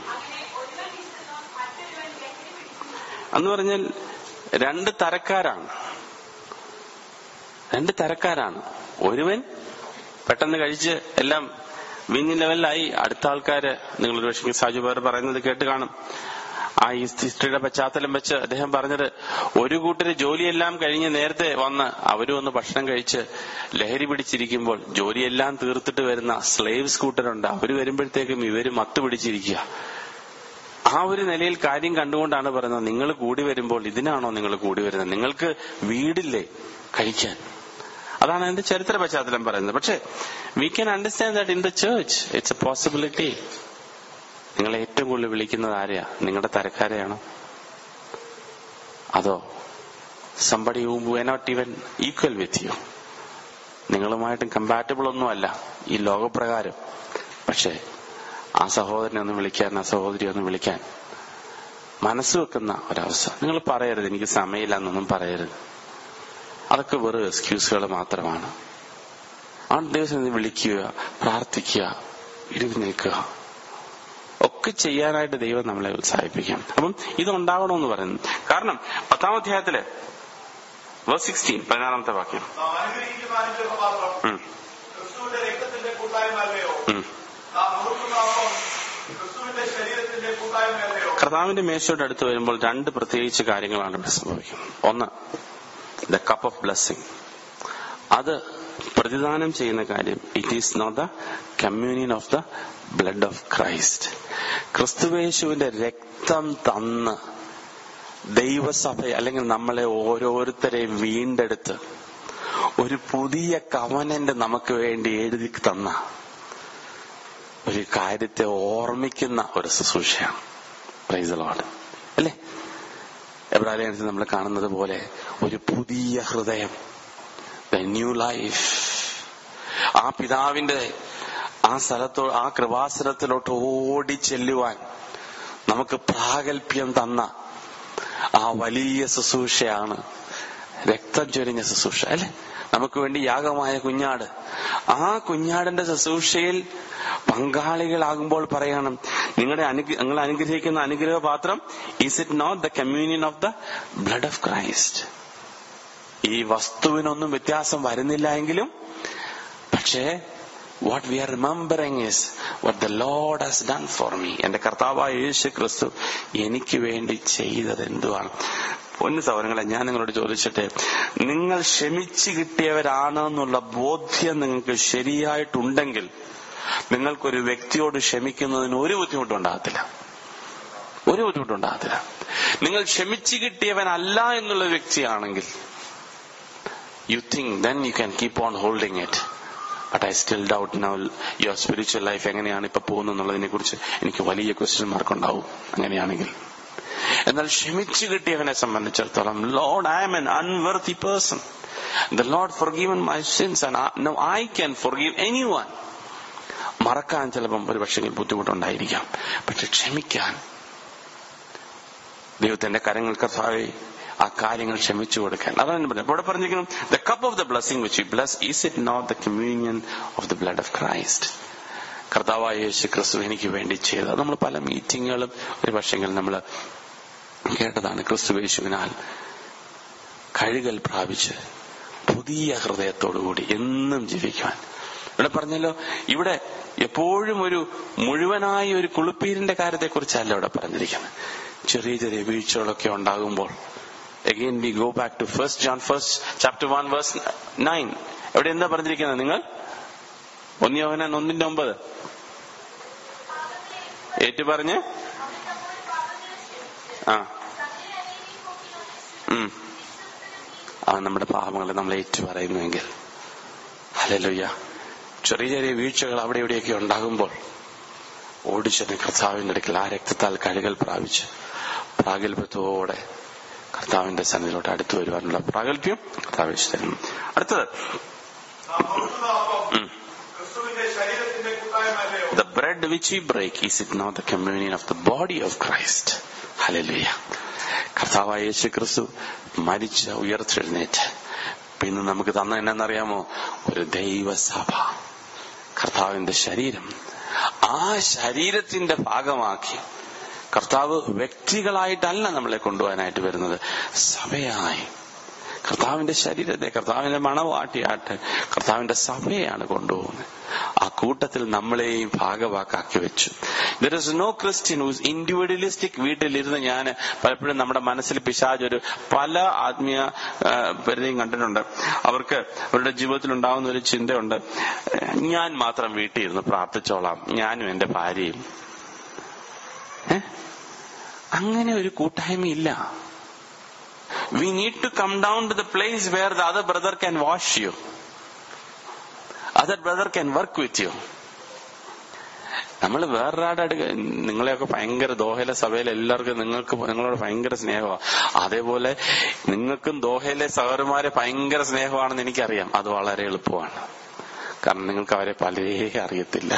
എന്ന് പറഞ്ഞാൽ രണ്ട് തരക്കാരാണ് രണ്ട് തരക്കാരാണ് ഒരുവൻ പെട്ടെന്ന് കഴിച്ച് എല്ലാം വിഞ്ഞ് ലെവലിലായി അടുത്ത ആൾക്കാര് നിങ്ങൾ ഒരു പക്ഷേ സാജു പേർ പറയുന്നത് കേട്ട് കാണും ആ ഈ ഹിസ്റ്ററിയുടെ പശ്ചാത്തലം വെച്ച് അദ്ദേഹം പറഞ്ഞത് ഒരു കൂട്ടര് ജോലിയെല്ലാം കഴിഞ്ഞ് നേരത്തെ വന്ന് അവരും ഒന്ന് ഭക്ഷണം കഴിച്ച് ലഹരി പിടിച്ചിരിക്കുമ്പോൾ ജോലിയെല്ലാം തീർത്തിട്ട് വരുന്ന സ്ലേവ്സ് കൂട്ടരുണ്ട് അവര് വരുമ്പോഴത്തേക്കും ഇവര് മത്ത് പിടിച്ചിരിക്കുക ആ ഒരു നിലയിൽ കാര്യം കണ്ടുകൊണ്ടാണ് പറയുന്നത് നിങ്ങൾ കൂടി വരുമ്പോൾ ഇതിനാണോ നിങ്ങൾ കൂടി വരുന്നത് നിങ്ങൾക്ക് വീടില്ലേ കഴിക്കാൻ അതാണ് അതിന്റെ ചരിത്ര പശ്ചാത്തലം പറയുന്നത് പക്ഷെ we can understand that in the church it's a possibility നിങ്ങളെ ഏറ്റവും കൂടുതൽ വിളിക്കുന്നത് ആരെയാ നിങ്ങളുടെ തരക്കാരെയാണോ അതോ somebody we not even equal with you നിങ്ങളുമായിട്ടും കമ്പാറ്റബിൾ ഒന്നുമല്ല ഈ ലോകപ്രകാരം പക്ഷേ ആ സഹോദരനെ ഒന്ന് വിളിക്കാൻ ആ സഹോദരി ഒന്ന് വിളിക്കാൻ മനസ്സ് വെക്കുന്ന ഒരവസ്ഥ നിങ്ങൾ പറയരുത് എനിക്ക് സമയമില്ല എന്നൊന്നും പറയരുത് അതൊക്കെ വെറും എക്സ്ക്യൂസുകൾ മാത്രമാണ് ആ ദിവസം ഒന്ന് വിളിക്കുക പ്രാർത്ഥിക്കുക ഇരുന്ന് നിൽക്കുക ഒക്കെ ചെയ്യാനായിട്ട് ദൈവം നമ്മളെ ഉത്സാഹിപ്പിക്കാം അപ്പം ഇത് ഉണ്ടാവണമെന്ന് പറയുന്നു കാരണം പത്താം അധ്യായത്തില് വേഴ്സ് സിക്സ്റ്റീൻ പതിനാറാമത്തെ വാക്യം നാം അനുഗ്രഹിക്കുന്ന അനുഗ്രഹപാത്രം ഉം, ക്രിസ്തുവിന്റെ രക്തത്തിന്റെ കൂട്ടായ്മയല്ലയോ ഉം. നാം നുറുക്കുന്ന അപ്പം ക്രിസ്തുവിന്റെ ശരീരത്തിന്റെ കൂട്ടായ്മയല്ലയോ കർത്താവിന്റെ മേശയോട് അടുത്ത് വരുമ്പോൾ രണ്ട് പ്രത്യേകിച്ച് കാര്യങ്ങളാണ് ഇവിടെ സംഭവിക്കുന്നത് ഒന്ന് ദ കപ്പ് ഓഫ് ബ്ലെസ്സിങ് അത് പ്രതിദാനം ചെയ്യുന്ന കാര്യം it is not the communion of the blood of Christ ക്രിസ്തുവേശുവിന്റെ രക്തം തന്ന് ദൈവസഭ അല്ലെങ്കിൽ നമ്മളെ ഓരോരുത്തരെയും വീണ്ടെടുത്ത് ഒരു പുതിയ കവനന്റ് നമുക്ക് വേണ്ടി എഴുതി തന്ന ഒരു കാര്യത്തെ ഓർമ്മിക്കുന്ന ഒരു ശുശ്രൂഷയാണ് പ്രൈസ് ലോഡ് അല്ലേ എബ്രാലയത്തിൽ നമ്മൾ കാണുന്നത് പോലെ ഒരു പുതിയ ഹൃദയം ദ ന്യൂ ലൈഫ് ആ പിതാവിന്റെ ആ സ്ഥലത്തോ ആ കൃപാസനത്തിലോട്ട് ഓടി ചെല്ലുവാൻ നമുക്ക് പ്രാഗൽഭ്യം തന്ന ആ വലിയ ശുശ്രൂഷയാണ് രക്തം ചൊരിഞ്ഞ ശുശ്രൂഷ അല്ലെ നമുക്ക് വേണ്ടി യാഗമായ കുഞ്ഞാട് ആ കുഞ്ഞാടിന്റെ ശുശ്രൂഷയിൽ പങ്കാളികളാകുമ്പോൾ പറയണം നിങ്ങളുടെ അനുഗ്ര- നിങ്ങൾ അനുഗ്രഹിക്കുന്ന അനുഗ്രഹപാത്രം is it not the communion of the blood of Christ ഈ വസ്തുവിനൊന്നും വ്യത്യാസം വരുന്നില്ല എങ്കിലും പക്ഷേ what we are remembering is what the lord has done for me എന്റെ കർത്താവായ യേശു ക്രിസ്തു എനിക്ക് വേണ്ടി ചെയ്തത് എന്തുവാണ് പൊന്നു സൗരങ്ങളെ ഞാൻ നിങ്ങളോട് ചോദിച്ചിട്ടെ നിങ്ങൾ ക്ഷമിച്ചു കിട്ടിയവരാണെന്നുള്ള ബോധ്യം നിങ്ങൾക്ക് ശരിയായിട്ടുണ്ടെങ്കിൽ നിങ്ങൾക്കൊരു വ്യക്തിയോട് ക്ഷമിക്കുന്നതിന് ഒരു ബുദ്ധിമുട്ടുണ്ടാകത്തില്ല ഒരു ബുദ്ധിമുട്ടുണ്ടാകത്തില്ല നിങ്ങൾ ക്ഷമിച്ചു കിട്ടിയവനല്ല എന്നുള്ള വ്യക്തിയാണെങ്കിൽ you think then you can keep on holding it but I still doubt now your spiritual life എങ്ങനെയാണ് ഇപ്പൊ പോകുന്നത് എന്നുള്ളതിനെ കുറിച്ച് എനിക്ക് വലിയ ക്വസ്റ്റ്യൻ മാർക്ക് ഉണ്ടാവും അങ്ങനെയാണെങ്കിൽ എന്നാൽ ക്ഷമിച്ചു കിട്ടിയവനെ സംബന്ധിച്ചിടത്തോളം lord I am an unworthy person the lord forgiven my sins and no I can forgive any one മറക്കാൻ ചിലപ്പം ഒരു പക്ഷേ ബുദ്ധിമുട്ടുണ്ടായിരിക്കാം പക്ഷെ ക്ഷമിക്കാൻ ദൈവത്തിന്റെ കരങ്ങൾ കർത്താവെ ആ കാര്യങ്ങൾ ക്ഷമിച്ചു കൊടുക്കാൻ അതാണ് പറഞ്ഞത് ഇവിടെ പറഞ്ഞിരിക്കുന്നു the cup of the blessing which you bless is it not the communion of the blood of Christ കർത്താവായ യേശു ക്രിസ്തു എനിക്ക് വേണ്ടി ചെയ്തത് അത് നമ്മൾ പല മീറ്റിങ്ങുകളും ഒരു പക്ഷെങ്കിൽ നമ്മൾ കേട്ടതാണ് ക്രിസ്തു യേശുവിനാൽ കഴുകൽ പ്രാപിച്ച് പുതിയ ഹൃദയത്തോടുകൂടി എന്നും ജീവിക്കുവാൻ ഇവിടെ പറഞ്ഞല്ലോ ഇവിടെ എപ്പോഴും ഒരു മുഴുവനായ ഒരു കുളിപ്പീരിന്റെ കാര്യത്തെക്കുറിച്ചല്ല ഇവിടെ പറഞ്ഞിരിക്കുന്നത് ചെറിയ ചെറിയ വീഴ്ചകളൊക്കെ ഉണ്ടാകുമ്പോൾ again we go back to first John first chapter one verse nine എവിടെ എന്താ പറഞ്ഞിരിക്കുന്നത് നിങ്ങൾ ഒന്നിയോഹന ഒന്നിന്റെ ഒമ്പത് ഏറ്റു പറഞ്ഞ് ആ ഉം. അവൻ നമ്മുടെ പാപങ്ങളെ നമ്മൾ ഏറ്റു പറയുന്നുവെങ്കിൽ അല്ലല്ലോയ്യ ചെറിയ ചെറിയ വീഴ്ചകൾ അവിടെ ഇവിടെയൊക്കെ ഉണ്ടാകുമ്പോൾ ഓടിച്ചെന്ന് കർത്താവിന്റെ അടുക്കൽ ആ രക്തത്താൽ കഴുകൽ പ്രാപിച്ച് പ്രാഗൽഭ്യത്തോടെ കർത്താവിന്റെ സന്നിധിയിലോട്ട് അടുത്തു വരുവാനുള്ള പ്രാഗൽഭ്യം കർത്താവ് തരുന്നു അടുത്തത് നാം നുറുക്കുന്ന അപ്പം ഉം. ക്രിസ്തുവിന്റെ ശരീരത്തിന്റെ കൂട്ടായ്മയല്ലയോ The bread which we break, is it not the communion of the body of Christ? Hallelujah. കർത്താവായ യേശു ക്രിസ്തു മരിച്ച ഉയർത്തെഴുന്നേറ്റ് പിന്നെ നമുക്ക് തന്ന എന്നറിയാമോ ഒരു ദൈവസഭ കർത്താവിന്റെ ശരീരം ആ ശരീരത്തിന്റെ ഭാഗമാക്കി കർത്താവ് വ്യക്തികളായിട്ടല്ല നമ്മളെ കൊണ്ടുപോകാനായിട്ട് വരുന്നത് സഭയായി കർത്താവിന്റെ ശരീരത്തെ കർത്താവിന്റെ മണവാട്ടിയാട്ട് കർത്താവിന്റെ സഭയാണ് കൊണ്ടുപോകുന്നത് ആ കൂട്ടത്തിൽ നമ്മളെയും ഭാഗവാക്കാക്കി വെച്ചു there is no Christian who's individualistic വീട്ടിലിരുന്ന് ഞാൻ പലപ്പോഴും നമ്മുടെ മനസ്സിൽ പിശാജ് ഒരു പല ആത്മീയ ആ, പരിധിയും കണ്ടിട്ടുണ്ട് അവർക്ക് അവരുടെ ജീവിതത്തിൽ ഉണ്ടാകുന്ന ഒരു ചിന്തയുണ്ട് ഞാൻ മാത്രം വീട്ടിൽ ഇരുന്ന് പ്രാർത്ഥിച്ചോളാം ഞാനും എന്റെ ഭാര്യയും ഏ? അങ്ങനെ ഒരു കൂട്ടായ്മയില്ല we need to come down to the place where the other brother can wash you. Other brother can work with you. നമ്മൾ വേറൊരാടെ അടുക്ക നിങ്ങളെയൊക്കെ ഭയങ്കര ദോഹയിലെ സഭയിൽ എല്ലാവർക്കും നിങ്ങൾക്ക് നിങ്ങളോട് ഭയങ്കര സ്നേഹമാണ് അതേപോലെ നിങ്ങൾക്കും ദോഹയിലെ സഹോദരന്മാരെ ഭയങ്കര സ്നേഹമാണെന്ന് എനിക്കറിയാം അത് വളരെ എളുപ്പമാണ് കാരണം നിങ്ങൾക്ക് അവരെ പലരെ അറിയത്തില്ല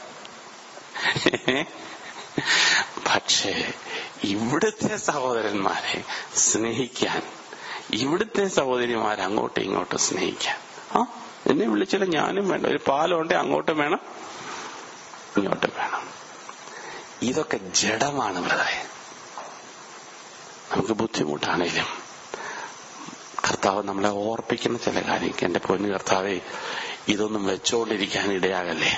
പക്ഷേ ഇവിടുത്തെ സഹോദരന്മാരെ സ്നേഹിക്കാൻ ഇവിടുത്തെ സഹോദരിമാരെ അങ്ങോട്ടും ഇങ്ങോട്ടും സ്നേഹിക്കാൻ ആ എന്നെ വിളിച്ചാൽ ഞാനും വേണ്ട ഒരു പാലുണ്ട് അങ്ങോട്ടും വേണം ഇങ്ങോട്ടും വേണം ഇതൊക്കെ ജഡമാണ് ബ്രദറെ നമുക്ക് ബുദ്ധിമുട്ടാണേലും കർത്താവ് നമ്മളെ ഓർപ്പിക്കുന്ന ചില കാര്യം എന്റെ പൊന്നു കർത്താവെ ഇതൊന്നും വെച്ചോണ്ടിരിക്കാൻ ഇടയാകല്ലേ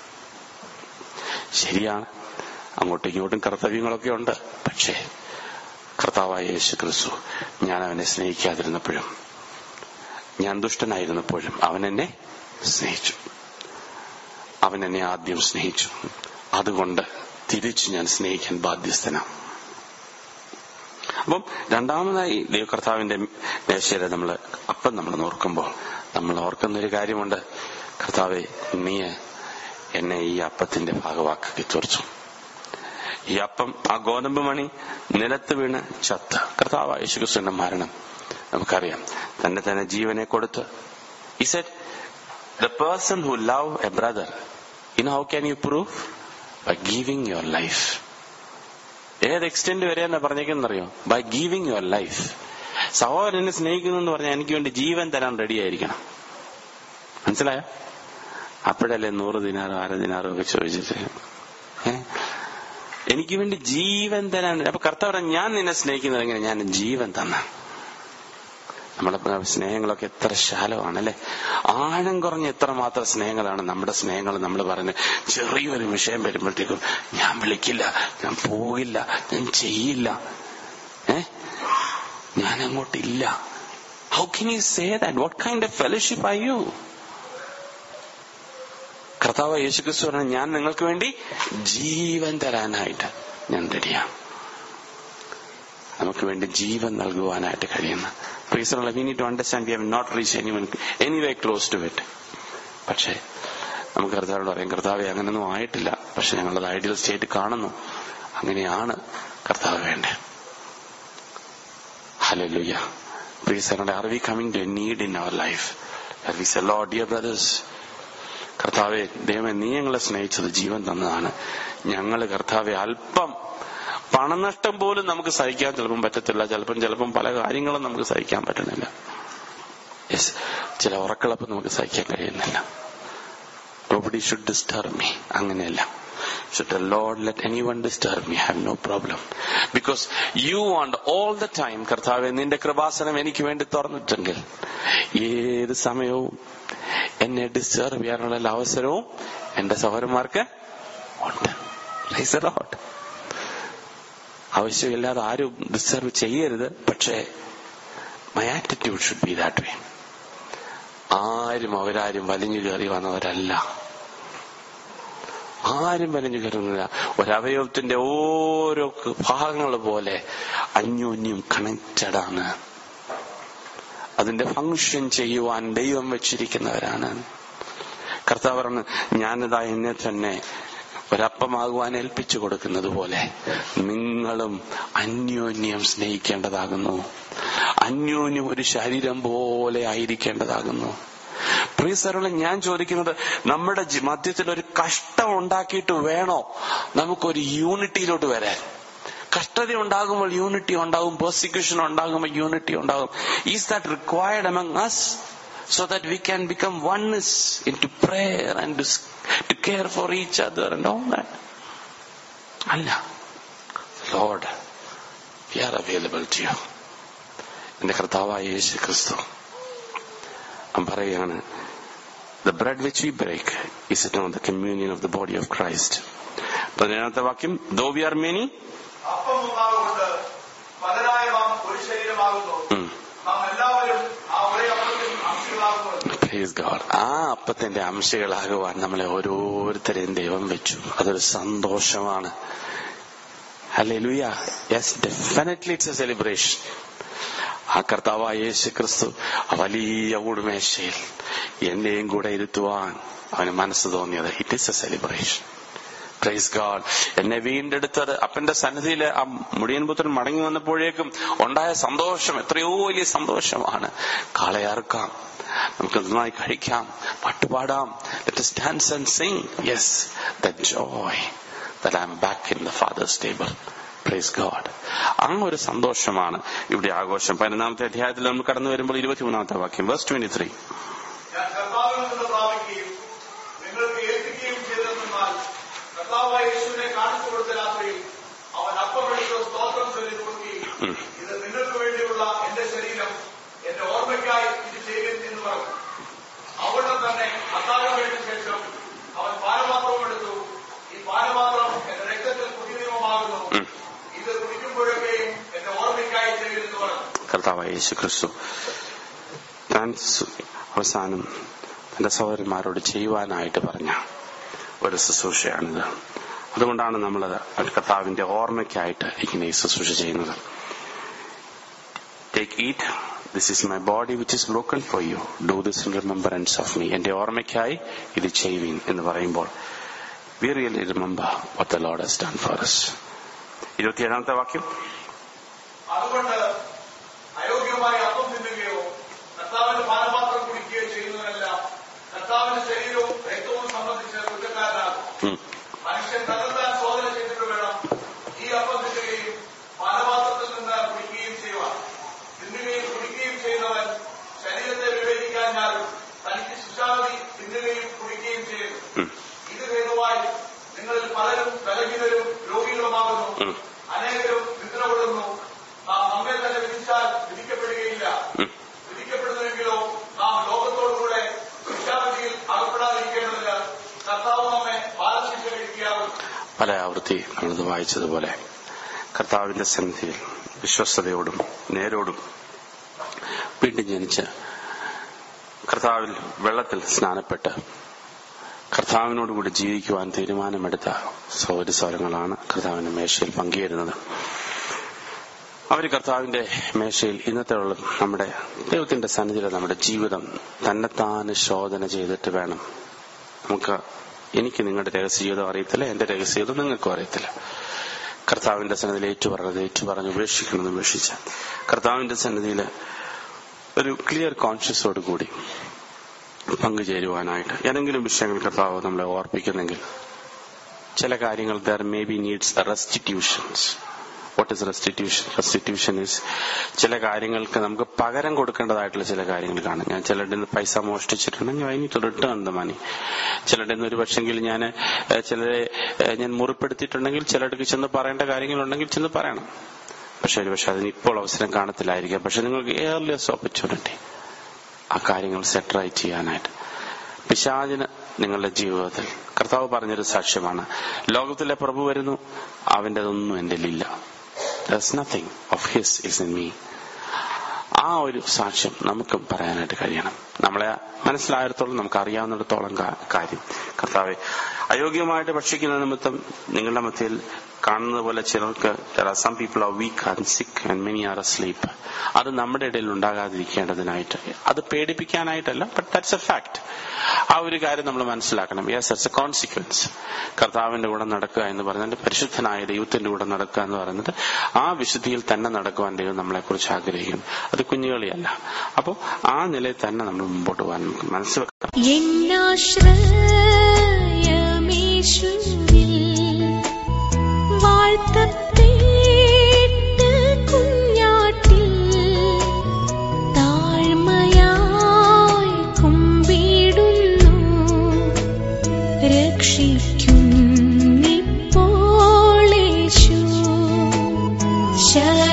ശരിയാണ് അങ്ങോട്ടും ഇങ്ങോട്ടും കർത്തവ്യങ്ങളൊക്കെ ഉണ്ട് പക്ഷേ കർത്താവായ യേശു ക്രിസ്തു ഞാൻ അവനെ സ്നേഹിക്കാതിരുന്നപ്പോഴും ഞാൻ ദുഷ്ടനായിരുന്നപ്പോഴും അവൻ എന്നെ സ്നേഹിച്ചു അവൻ എന്നെ ആദ്യം സ്നേഹിച്ചു അതുകൊണ്ട് തിരിച്ചു ഞാൻ സ്നേഹിക്കാൻ ബാധ്യസ്ഥനാണ് അപ്പം രണ്ടാമതായി ദൈവകർത്താവിന്റെ മേശയിലെ നമ്മൾ അപ്പം നമ്മൾ നോർക്കുമ്പോൾ നമ്മൾ ഓർക്കുന്ന ഒരു കാര്യമുണ്ട് കർത്താവെ നീ എന്നെ ഈ അപ്പത്തിന്റെ ഭാഗവാക്കി തീർച്ചു ഈ അപ്പം ആ ഗോതമ്പ് മണി നിലത്ത് വീണ് ചത്ത് കർത്താവ് യേശുക്രിസ്തുവിന്റെ മരണം നമുക്കറിയാം തന്റെ തന്നെ ജീവനെ കൊടുത്ത് ഈ said the person who love a brother in how can you prove by giving your life ഏത് എക്സ്റ്റെന്റ് വരെ എന്നാ പറഞ്ഞേക്കെന്നറിയോ ബൈ ഗീവിംഗ് യുവർ ലൈഫ് സഹോദരനെ സ്നേഹിക്കുന്നു എന്ന് പറഞ്ഞാൽ എനിക്ക് വേണ്ടി ജീവൻ തരാൻ റെഡി ആയിരിക്കണം മനസ്സിലായോ അപ്പോഴല്ലേ നൂറ് ദിനാറോ അര ദിനാറോ ഒക്കെ ചോദിച്ചിട്ട് ഏ? എനിക്ക് വേണ്ടി ജീവൻ തരാൻ അപ്പൊ കർത്താവ് പറഞ്ഞു, ഞാൻ നിന്നെ സ്നേഹിക്കുന്നത് എങ്ങനെ ഞാൻ ജീവൻ തന്ന നമ്മുടെ സ്നേഹങ്ങളൊക്കെ എത്ര ശാലമാണല്ലേ ആഴം കുറഞ്ഞ എത്ര മാത്രം സ്നേഹങ്ങളാണ് നമ്മുടെ സ്നേഹങ്ങൾ നമ്മൾ പറയുന്നത് ചെറിയൊരു വിഷയം വരുമ്പോഴത്തേക്കും ഞാൻ വിളിക്കില്ല ഞാൻ പോകില്ല ഞാൻ ചെയ്യില്ല ഏ ഞാൻ അങ്ങോട്ടില്ല how can you say that what kind of fellowship are you കർത്താവ് യേശുക്രിസ്തു പറഞ്ഞു ഞാൻ നിങ്ങൾക്ക് വേണ്ടി ജീവൻ തരാനായിട്ട് ഞാൻ റെഡിയാണ് നമുക്ക് വേണ്ടി ജീവൻ നൽകുവാനായിട്ട് കഴിയുന്ന റീസണുള്ള we need to understand we have not reach any any way close to it പക്ഷേ നമുക്ക് കർത്താവോട് പറയാം കർത്താവെ അങ്ങനൊന്നും ആയിട്ടില്ല പക്ഷെ ഞങ്ങളത് ഐഡിയൽ സ്റ്റേറ്റ് കാണുന്നു അങ്ങനെയാണ് കർത്താവ് വേണ്ടത് ഹല്ലേലൂയ പ്രീസറിന്റെ are we coming to a need in our life we say lord dear brothers കർത്താവെ ദൈവമേ നീ ഞങ്ങളെ സ്നേഹിച്ചത് ജീവൻ തന്നതാണ് ഞങ്ങൾ കർത്താവെ അല്പം പണനഷ്ടം പോലും നമുക്ക് സഹിക്കാൻ ചിലപ്പം പറ്റത്തില്ല ചിലപ്പം ചിലപ്പം പല കാര്യങ്ങളും നമുക്ക് സഹിക്കാൻ പറ്റുന്നില്ല യെസ് ചില ഉറക്കളപ്പ് നമുക്ക് സഹിക്കാൻ കഴിയുന്നില്ല നോബഡി ഷുഡ് ഡിസ്റ്റർബ് മീ അങ്ങനെയല്ല Should the Lord let anyone disturb me? I have no problem. Because you want all the time, കർത്താവെ നിന്റെ കൃപാസനം എനിക്ക് വേണ്ടി തുറന്നിട്ടെങ്കിൽ ഏത് സമയവും എന്നെ ഡിസ്റ്റർബ് ചെയ്യാനുള്ള എല്ലാ അവസരവും എന്റെ സഹോദരന്മാർക്ക് ഉണ്ട് Praise the Lord. ആവശ്യമില്ലാതെ ആരും ഡിസ്റ്റർബ് ചെയ്യരുത് പക്ഷേ my attitude should be that way ആരും അവരാരും വലിഞ്ഞു കയറി വന്നവരല്ല ആരും വലിഞ്ഞു കയറുന്നില്ല ഒരവയവത്തിന്റെ ഓരോ ഭാഗങ്ങൾ പോലെ അന്യോന്യം കണക്റ്റഡ് ആണ് അതിന്റെ ഫങ്ഷൻ ചെയ്യുവാൻ ദൈവം വെച്ചിരിക്കുന്നവരാണ് കർത്താവ് പറഞ്ഞു ഞാനിതാ എന്നെ തന്നെ ഒരപ്പമാകുവാൻ ഏൽപ്പിച്ചു കൊടുക്കുന്നത് പോലെ നിങ്ങളും അന്യോന്യം സ്നേഹിക്കേണ്ടതാകുന്നു അന്യോന്യം ഒരു ശരീരം പോലെ ആയിരിക്കേണ്ടതാകുന്നു പ്രീസറുള്ള ഞാൻ ചോദിക്കുന്നത് നമ്മുടെ ജി- മധ്യത്തിൽ ഒരു കഷ്ടം ഉണ്ടാക്കിയിട്ട് വേണോ നമുക്കൊരു യൂണിറ്റിയിലോട്ട് വരാൻ കഷ്ടത ഉണ്ടാകുമ്പോൾ യൂണിറ്റി ഉണ്ടാകും പ്രോസിക്യൂഷൻ ഉണ്ടാകുമ്പോൾ യൂണിറ്റി ഉണ്ടാകും is that required among us so that we can become oneness into prayer and to, s- to care for each other and all that അല്ല lord we are available to you എന്റെ കർത്താവായ യേശു ക്രിസ്തു അവൻ പറയുകയാണ് the bread which we break is it on the communion of the body of Christ പതിനേഴാമത്തെ വാക്യം ദോ V are many അപ്പം ഒന്നാകൊണ്ട് പലരായ നാം ഒരു ശരീരമാകുന്നു നാം എല്ലാവരും ആ ഒരേ അപ്പത്തിൽ അംശങ്ങളാകുന്നു Praise God. ആ അപ്പത്തിന്റെ അംശകളാകുവാൻ നമ്മളെ ഓരോരുത്തരെയും ദൈവം വെച്ചു അതൊരു സന്തോഷമാണ് അല്ലെ ലുയ yes definitely it's a celebration ആ കർത്താവായ യേശു ക്രിസ്തു ആ വലിയ ഊടുമേശയിൽ എന്റെയും കൂടെ ഇരുത്തുവാൻ അവന് മനസ്സ് തോന്നിയത് it is a celebration praise God എന്നെ വീണ്ടെടുത്തത് അപ്പന്റെ സന്നിധിയിൽ ആ മുടിയൻ പുത്രൻ മടങ്ങി വന്നപ്പോഴേക്കും ഉണ്ടായ സന്തോഷം എത്രയോ വലിയ സന്തോഷമാണ് കാളയർക്കാം നമുക്ക് നന്നായി കഴിക്കാം പാട്ടുപാടാം let dance and sing yes the joy that I am back in the father's table praise God ആ ഒരു സന്തോഷമാണ് ഇവിടെ ആഘോഷം പതിനൊന്നാമത്തെ അധ്യായത്തിൽ നമ്മൾ കടന്നു വരുമ്പോൾ ഇരുപത്തിമൂന്നാമത്തെ വാക്യം വേഴ്സ് ട്വന്റി ത്രീ ഞാൻ കർത്താവിൽ നിന്ന് പ്രാപിക്കുകയും നിങ്ങൾക്ക് ഏൽപ്പിക്കുകയും ചെയ്തെന്നാൽ കർത്താവായ യേശുവിനെ കാണിച്ചു കൊടുത്ത രാത്രിയിൽ അവൻ അപ്പമെടുത്ത് സ്തോത്രം ചൊല്ലി കൊടുക്കുകയും ഇത് നിങ്ങൾക്ക് വേണ്ടിയുള്ള എന്റെ ശരീരം എന്റെ ഓർമ്മയ്ക്കായി ഇത് ചെയ്യുക എന്ന് പറഞ്ഞു അവിടെ തന്നെ അത്താഴം കഴിഞ്ഞ ശേഷം അവൻ പാനപാത്രവും എടുത്തു ഈ പാനപാത്രം എന്റെ രക്തത്തിൽ പുതിയ നിയമമാകുന്നു ഇത് കുടിക്കുമ്പോഴൊക്കെയും എന്റെ ഓർമ്മയ്ക്കായി ചെയ്യുക എന്ന് പറഞ്ഞു കർത്താവായ യേശു ക്രിസ്തു താൻ സു- അവസാനം തന്റെ സഹോദരന്മാരോട് ചെയ്യുവാനായിട്ട് പറഞ്ഞ ഒരു ശുശ്രൂഷയാണിത് അതുകൊണ്ടാണ് നമ്മൾ കർത്താവിന്റെ ഓർമ്മയ്ക്കായിട്ട് ഇങ്ങനെ ഈ ശുശ്രൂഷ ചെയ്യുന്നത് take eat this is my body which is broken for you do this in remembrance of me എന്റെ ഓർമ്മയ്ക്കായി ഇത് ചെയ്യുവീൻ എന്ന് പറയുമ്പോൾ we really remember what the load has done for us ഇരുപത്തിയേഴാമത്തെ വാക്യം അതുകൊണ്ട് അയോഗ്യമായി അപ്പം തിന്നുകയോ കർത്താവിന്റെ പാനപാത്രം കുടിക്കുകയോ ചെയ്യുന്നവരെല്ലാം കർത്താവിന്റെ ശരീരവും രക്തവും സംബന്ധിച്ച് കുറ്റക്കാരനാകും ഉം. മനുഷ്യൻ തകർത്താൻ ശോധന ചെയ്തിട്ട് വേണം ഈ അപ്പം തിന്നുകയും പാനപാത്രത്തിൽ നിന്ന് കുടിക്കുകയും ചെയ്യുവാൻ തിന്നുകയും കുടിക്കുകയും ചെയ്യുന്നവൻ ശരീരത്തെ വിവേചിക്കാഞ്ഞാൽ തനിക്ക് ശിക്ഷാവധി തിന്നുകയും കുടിക്കുകയും ചെയ്യുന്നു ഉം. ഇത് ഹേതുവായി നിങ്ങളിൽ പലരും ബലഹീനരും രോഗികളുമാകുന്നു ഉം. അനേകരും നിദ്ര കൊള്ളുന്നു നാം നമ്മെ തന്നെ വിധിച്ചാൽ വിധിക്കപ്പെടുകയില്ല ഉം. വിധിക്കപ്പെടുന്നുവെങ്കിലോ നാം ലോകത്തോടുകൂടെ ശിക്ഷാവിധിയിൽ അകപ്പെടാതിരിക്കേണ്ടതിന് കർത്താവ് നമ്മെ ബാലശിക്ഷ കഴിക്കുകയാകും പല ആവൃത്തി നമ്മളിത് വായിച്ചതുപോലെ കർത്താവിന്റെ സന്നിധിയിൽ വിശ്വസ്തയോടും നേരോടും വീണ്ടും ജനിച്ച് കർത്താവിൽ വെള്ളത്തിൽ സ്നാനപ്പെട്ട് കർത്താവിനോടുകൂടി ജീവിക്കുവാൻ തീരുമാനമെടുത്ത സൗര സ്വരങ്ങളാണ് കർത്താവിന്റെ മേശയിൽ പങ്കുചേരുന്നത് അവർ കർത്താവിന്റെ മേശയിൽ ഇന്നത്തെ ഉള്ള നമ്മുടെ ദൈവത്തിന്റെ സന്നിധിയിലെ നമ്മുടെ ജീവിതം തന്നെത്താന് ശോധന ചെയ്തിട്ട് വേണം നമുക്ക് എനിക്ക് നിങ്ങളുടെ രഹസ്യ ജീവിതം അറിയത്തില്ല എന്റെ രഹസ്യ ജീവിതം നിങ്ങൾക്കും അറിയത്തില്ല കർത്താവിന്റെ സന്നിധിയിൽ ഏറ്റു പറഞ്ഞത് ഏറ്റു പറഞ്ഞ് ഉപേക്ഷിക്കണമെന്ന് ഉപേക്ഷിച്ച കർത്താവിന്റെ സന്നിധിയിൽ ഒരു ക്ലിയർ കോൺഷ്യസോട് കൂടി പങ്കുചേരുവാനായിട്ട് ഏതെങ്കിലും വിഷയങ്ങൾ കർത്താവ് നമ്മളെ ഓർപ്പിക്കുന്നെങ്കിൽ ചില കാര്യങ്ങൾ there may be needs restitutions what is restitution restitution is ചില കാര്യങ്ങൾക്ക് നമുക്ക് പകരം കൊടുക്കേണ്ടതായിട്ടുള്ള ചില കാര്യങ്ങൾ കാണും ഞാൻ ചിലരുടെ നിന്ന് പൈസ മോഷ്ടിച്ചിട്ടുണ്ടെങ്കിൽ I need to return the money ചിലരുടെ നിന്ന് ഒരു പക്ഷെങ്കിൽ ഞാൻ ചിലരെ ഏഹ്, ഞാൻ മുറിപ്പെടുത്തിയിട്ടുണ്ടെങ്കിൽ ചിലർക്ക് ചെന്ന് പറയേണ്ട കാര്യങ്ങളുണ്ടെങ്കിൽ ചെന്ന് പറയണം പക്ഷെ ഒരു പക്ഷെ അതിന് ഇപ്പോൾ അവസരം കാണത്തില്ലായിരിക്കാം പക്ഷെ നിങ്ങൾക്ക് എയർലിയസ് ഓപ്പർച്യൂണിറ്റി ആ കാര്യങ്ങൾ സെറ്ററൈറ്റ് ചെയ്യാനായിട്ട് പിശാചിന് നിങ്ങളുടെ ജീവിതത്തിൽ കർത്താവ് പറഞ്ഞൊരു സാക്ഷ്യമാണ് ലോകത്തിലെ പ്രഭു വരുന്നു അവൻ്റെതൊന്നും എൻ്റെ ഇല്ല nothing of his is in me ആ ഒരു സാക്ഷ്യം നമുക്കും പറയാനായിട്ട് കഴിയണം നമ്മളെ മനസ്സിലായിടത്തോളം നമുക്ക് അറിയാവുന്നിടത്തോളം കാ- കാര്യം കർത്താവെ അയോഗ്യമായിട്ട് ഭക്ഷിക്കുന്ന നിമിത്തം നിങ്ങളുടെ മധ്യയിൽ കാണുന്നത് പോലെ ചിലർക്ക് some people are weak and sick and many are sleep അത് നമ്മുടെ ഇടയിൽ ഉണ്ടാകാതിരിക്കേണ്ടതിനായിട്ട് അത് പേടിപ്പിക്കാനായിട്ടല്ല ബട്ട് ദാറ്റ്സ് എ ഫാക്ട് ആ ഒരു കാര്യം നമ്മൾ മനസ്സിലാക്കണം യെസ് ദറ്റ്സ് എ കോൺസിക്വൻസ് കർത്താവിന്റെ കൂടെ നടക്കുക എന്ന് പറയുന്നത് പരിശുദ്ധനായ ദൈവത്തിന്റെ കൂടെ നടക്കുക എന്ന് പറയുന്നത് ആ വിശുദ്ധിയിൽ തന്നെ നടക്കുവാൻ ദൈവം നമ്മളെ കുറിച്ച് ആഗ്രഹിക്കുന്നു അത് കുഞ്ഞുകളിയല്ല അപ്പോൾ ആ നിലയിൽ തന്നെ നമ്മൾ മുമ്പോട്ട് പോകാൻ നമുക്ക് മനസ്സിൽ വെക്കണം എന്നാശ്രയമേശുവിൽ വാഴ്ത്തപ്പെട്ട കുഞ്ഞാട്ടിൽ താഴ്മയായി കുമ്പിടുന്നു രക്ഷിക്കുന്നിപ്പോളേശു ശ